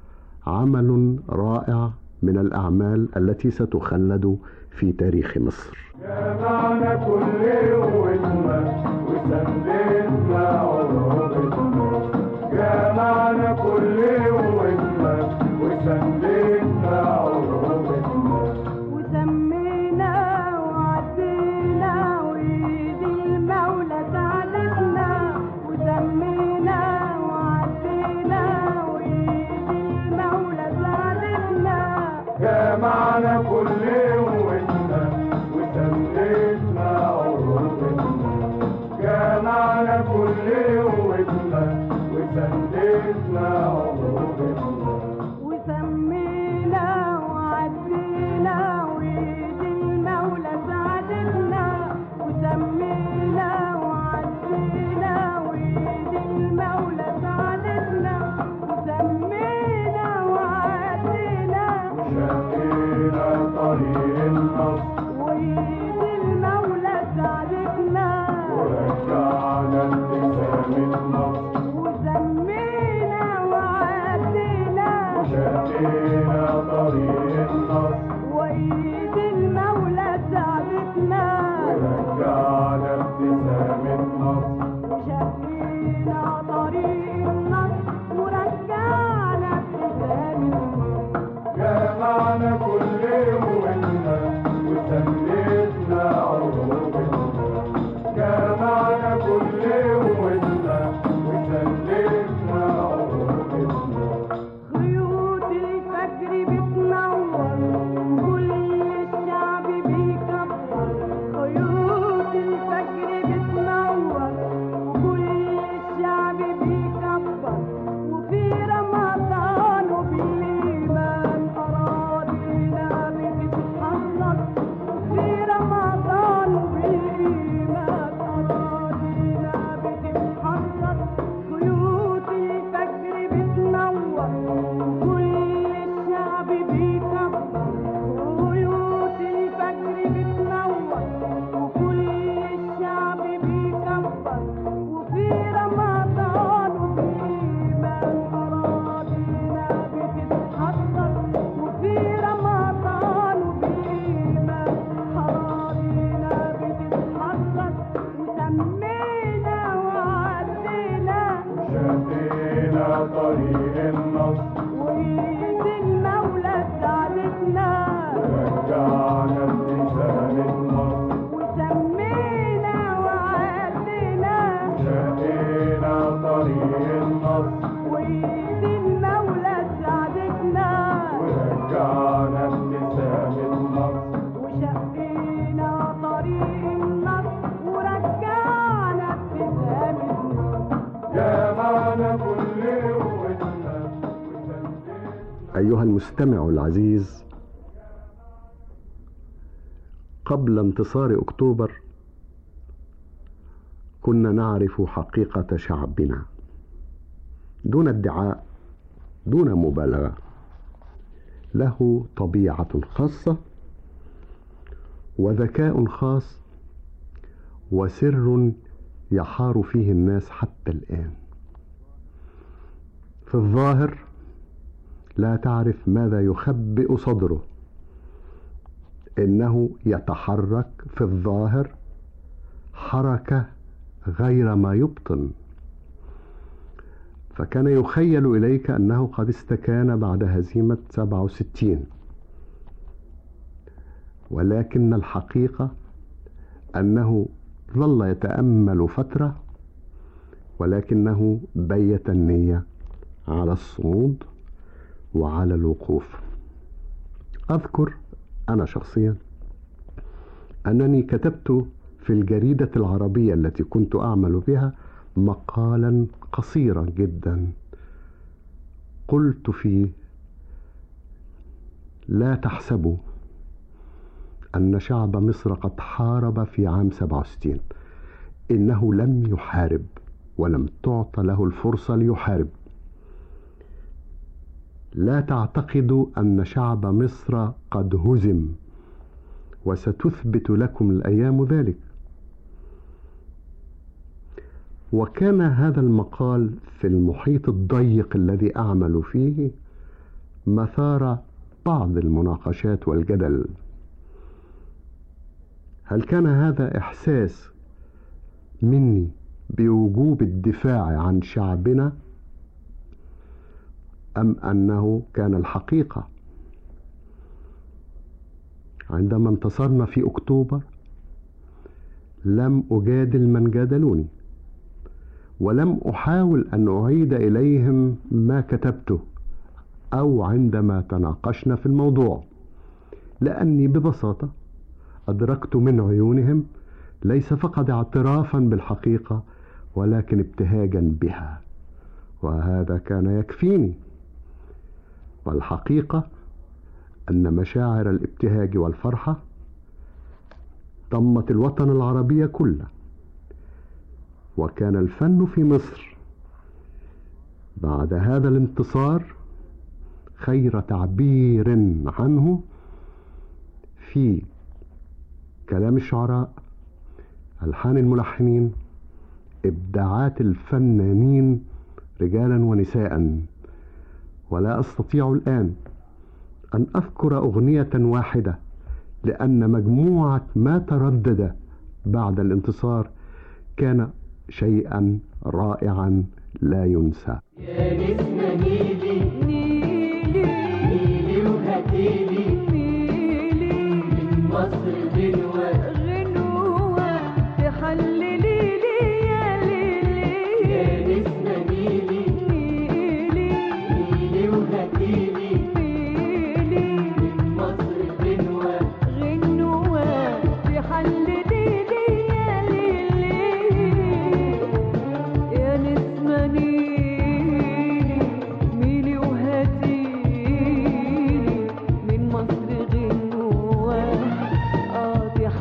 S22: عمل رائع من الأعمال التي ستخلد في تاريخ مصر.
S17: جمعنا كل قوتنا وسندنا عروبتنا جمعنا كل قوتنا وسندنا عروبتنا
S1: وسمينا وعدينا وإيد المولى ساعدتنا وسمينا وعدينا وإيد المولى ساعدتنا
S17: جمعنا كل قوتنا وسندنا عروبتنا جمعنا كل قوتنا وسندنا عروبتنا
S1: وسمينا وعدينا وإيد المولى ساعدتنا وسمينا وعدينا وإيد المولى ساعدتنا وسمينا وعدينا
S17: شقينا طريق النصر
S1: وإيد المولى ساعدتنا
S17: ورجعنا ابتسام النصر
S1: وسمينا وعدينا
S17: شقينا طريق النصر
S1: وإيد المولى ساعدتنا
S17: ورجعنا ابتسام النصر
S1: وشقينا طريق النصر ورجعنا ابتسام النصر
S17: جمعنا كل قوتنا وسندنا عروبتنا جمعنا كل قوتنا وسندنا عروبتنا
S1: خيوط الفجر بتنور كل الشعب بيكبر خيوط الفجر بتنور كل الشعب بيكبر وفي رمضان وبالإيمان أراضينا بتتحرك في رمضان وبالإيمان أراضينا بتتحرك خيوط الفجر بتنور كل الشعب بيكبر خيوط الفجر بتنور وكل الشعب بيكبر وفي رمضان وبالإيمان أراضينا بتتحرك وفي رمضان وبالإيمان أراضينا بتتحرك وسمينا وعدينا
S17: شقينا طريق النصر
S1: وإيد المولى ساعدتنا
S17: ورجعنا ابتسام النصر
S1: وسمينا وعدينا
S17: شقينا طريق النصر
S1: وإيد المولى ساعدتنا
S17: ورجعنا ابتسام النصر
S1: وشقينا طريق النصر ورجعنا ابتسام النصر
S17: جمعنا كل قوتنا
S22: أيها المستمع العزيز قبل انتصار أكتوبر كنا نعرف حقيقة شعبنا دون ادعاء دون مبالغة له طبيعة خاصة وذكاء خاص وسر يحار فيه الناس حتى الآن في الظاهر لا تعرف ماذا يخبئ صدره انه يتحرك في الظاهر حركه غير ما يبطن فكان يخيل اليك انه قد استكان بعد هزيمه 67 ولكن الحقيقه انه ظل يتامل فتره ولكنه بيت النيه على الصمود وعلى الوقوف اذكر انا شخصيا انني كتبت في الجريده العربيه التي كنت اعمل بها مقالا قصيرا جدا قلت فيه لا تحسبوا أن شعب مصر قد حارب في عام 67 إنه لم يحارب ولم تعط له الفرصة ليحارب لا تعتقدوا أن شعب مصر قد هزم وستثبت لكم الأيام ذلك وكان هذا المقال في المحيط الضيق الذي أعمل فيه مثار بعض المناقشات والجدل هل كان هذا إحساس مني بوجوب الدفاع عن شعبنا أم أنه كان الحقيقة عندما انتصرنا في أكتوبر لم أجادل من جادلوني ولم أحاول أن أعيد إليهم ما كتبته أو عندما تناقشنا في الموضوع لأني ببساطة أدركت من عيونهم ليس فقط اعترافا بالحقيقة ولكن ابتهاجا بها وهذا كان يكفيني والحقيقة أن مشاعر الابتهاج والفرحة ضمت الوطن العربي كله وكان الفن في مصر بعد هذا الانتصار خير تعبير عنه في كلام الشعراء ألحان الملحنين إبداعات الفنانين رجالا ونساء ولا أستطيع الآن أن أذكر أغنية واحدة لأن مجموعة ما تردد بعد الانتصار كان شيئا رائعا لا ينسى
S1: يا نسمة نيلي نيلي نيلي وهاتيلي نيلي من مصر غنوة غنوة تحللي لي يا ليلي يا نسمة نيلي نيلي نيلي وهاتيلي نيلي من مصر غنوة غنوة تحللي لي يا ليلي يا نسمة نيلي ميلي وهاتيلي من مصر غنوة اه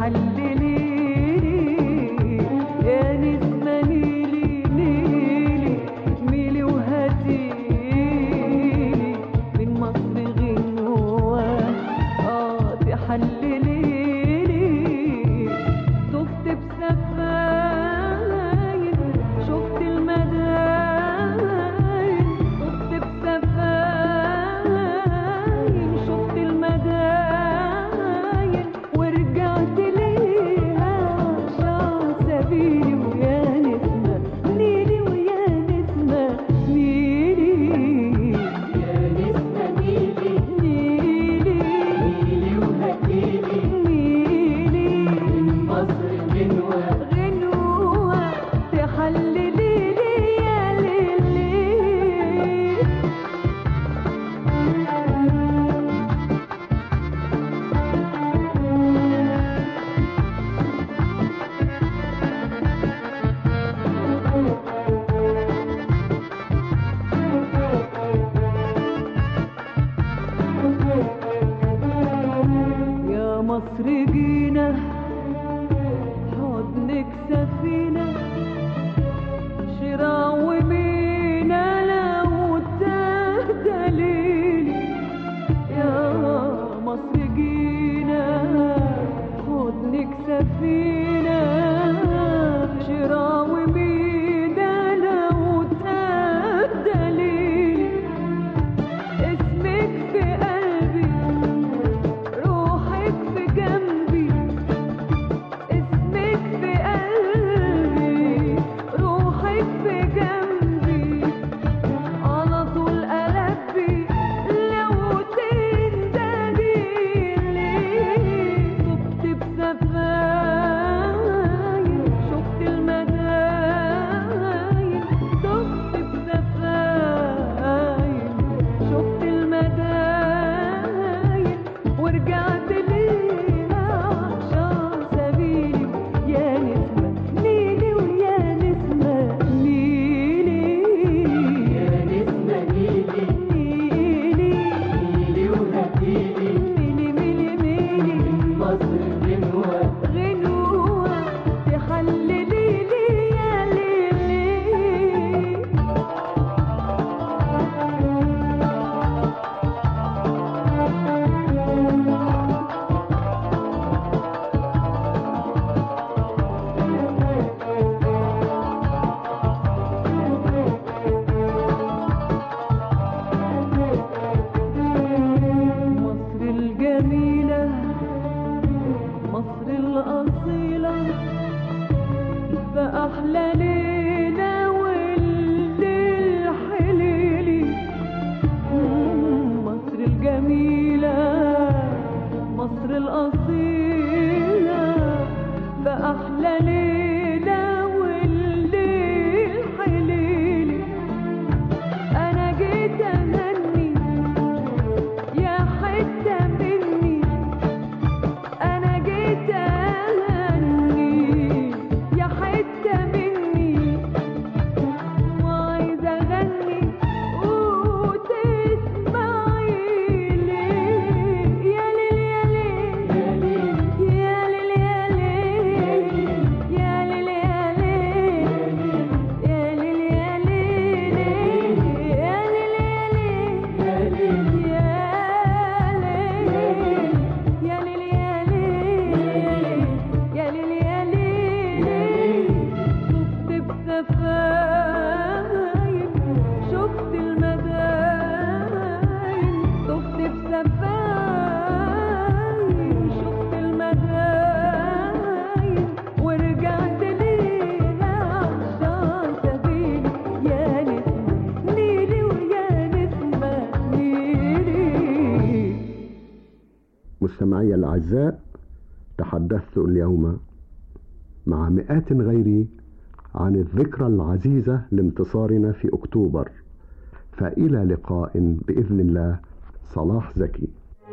S22: مستمعي الأعزاء تحدثت اليوم مع مئات غيري عن الذكرى العزيزة لانتصارنا في أكتوبر فإلى لقاء بإذن الله صلاح زكي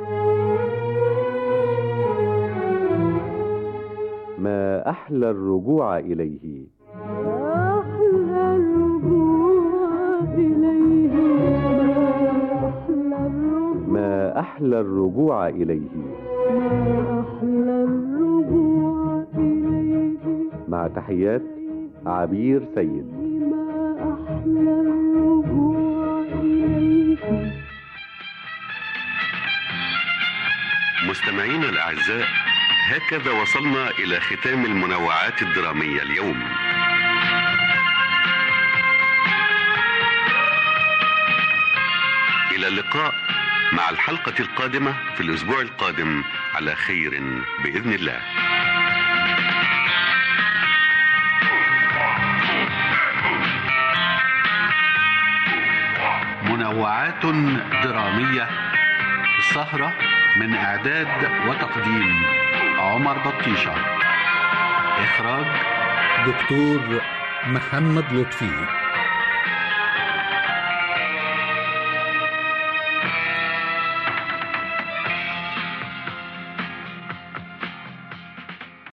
S21: ما أحلى الرجوع إليه
S1: أحلى الرجوع إليه
S21: ما أحلى الرجوع إليه
S1: أحلى الرجوع إليه
S21: مع تحيات عبير سيد
S1: أحلى الرجوع إليه
S2: مستمعينا الأعزاء هكذا وصلنا إلى ختام المنوعات الدرامية اليوم إلى اللقاء مع الحلقة القادمة في الأسبوع القادم على خير بإذن الله
S3: منوعات درامية السهرة من إعداد وتقديم عمر بطيشة إخراج
S11: دكتور محمد لطفي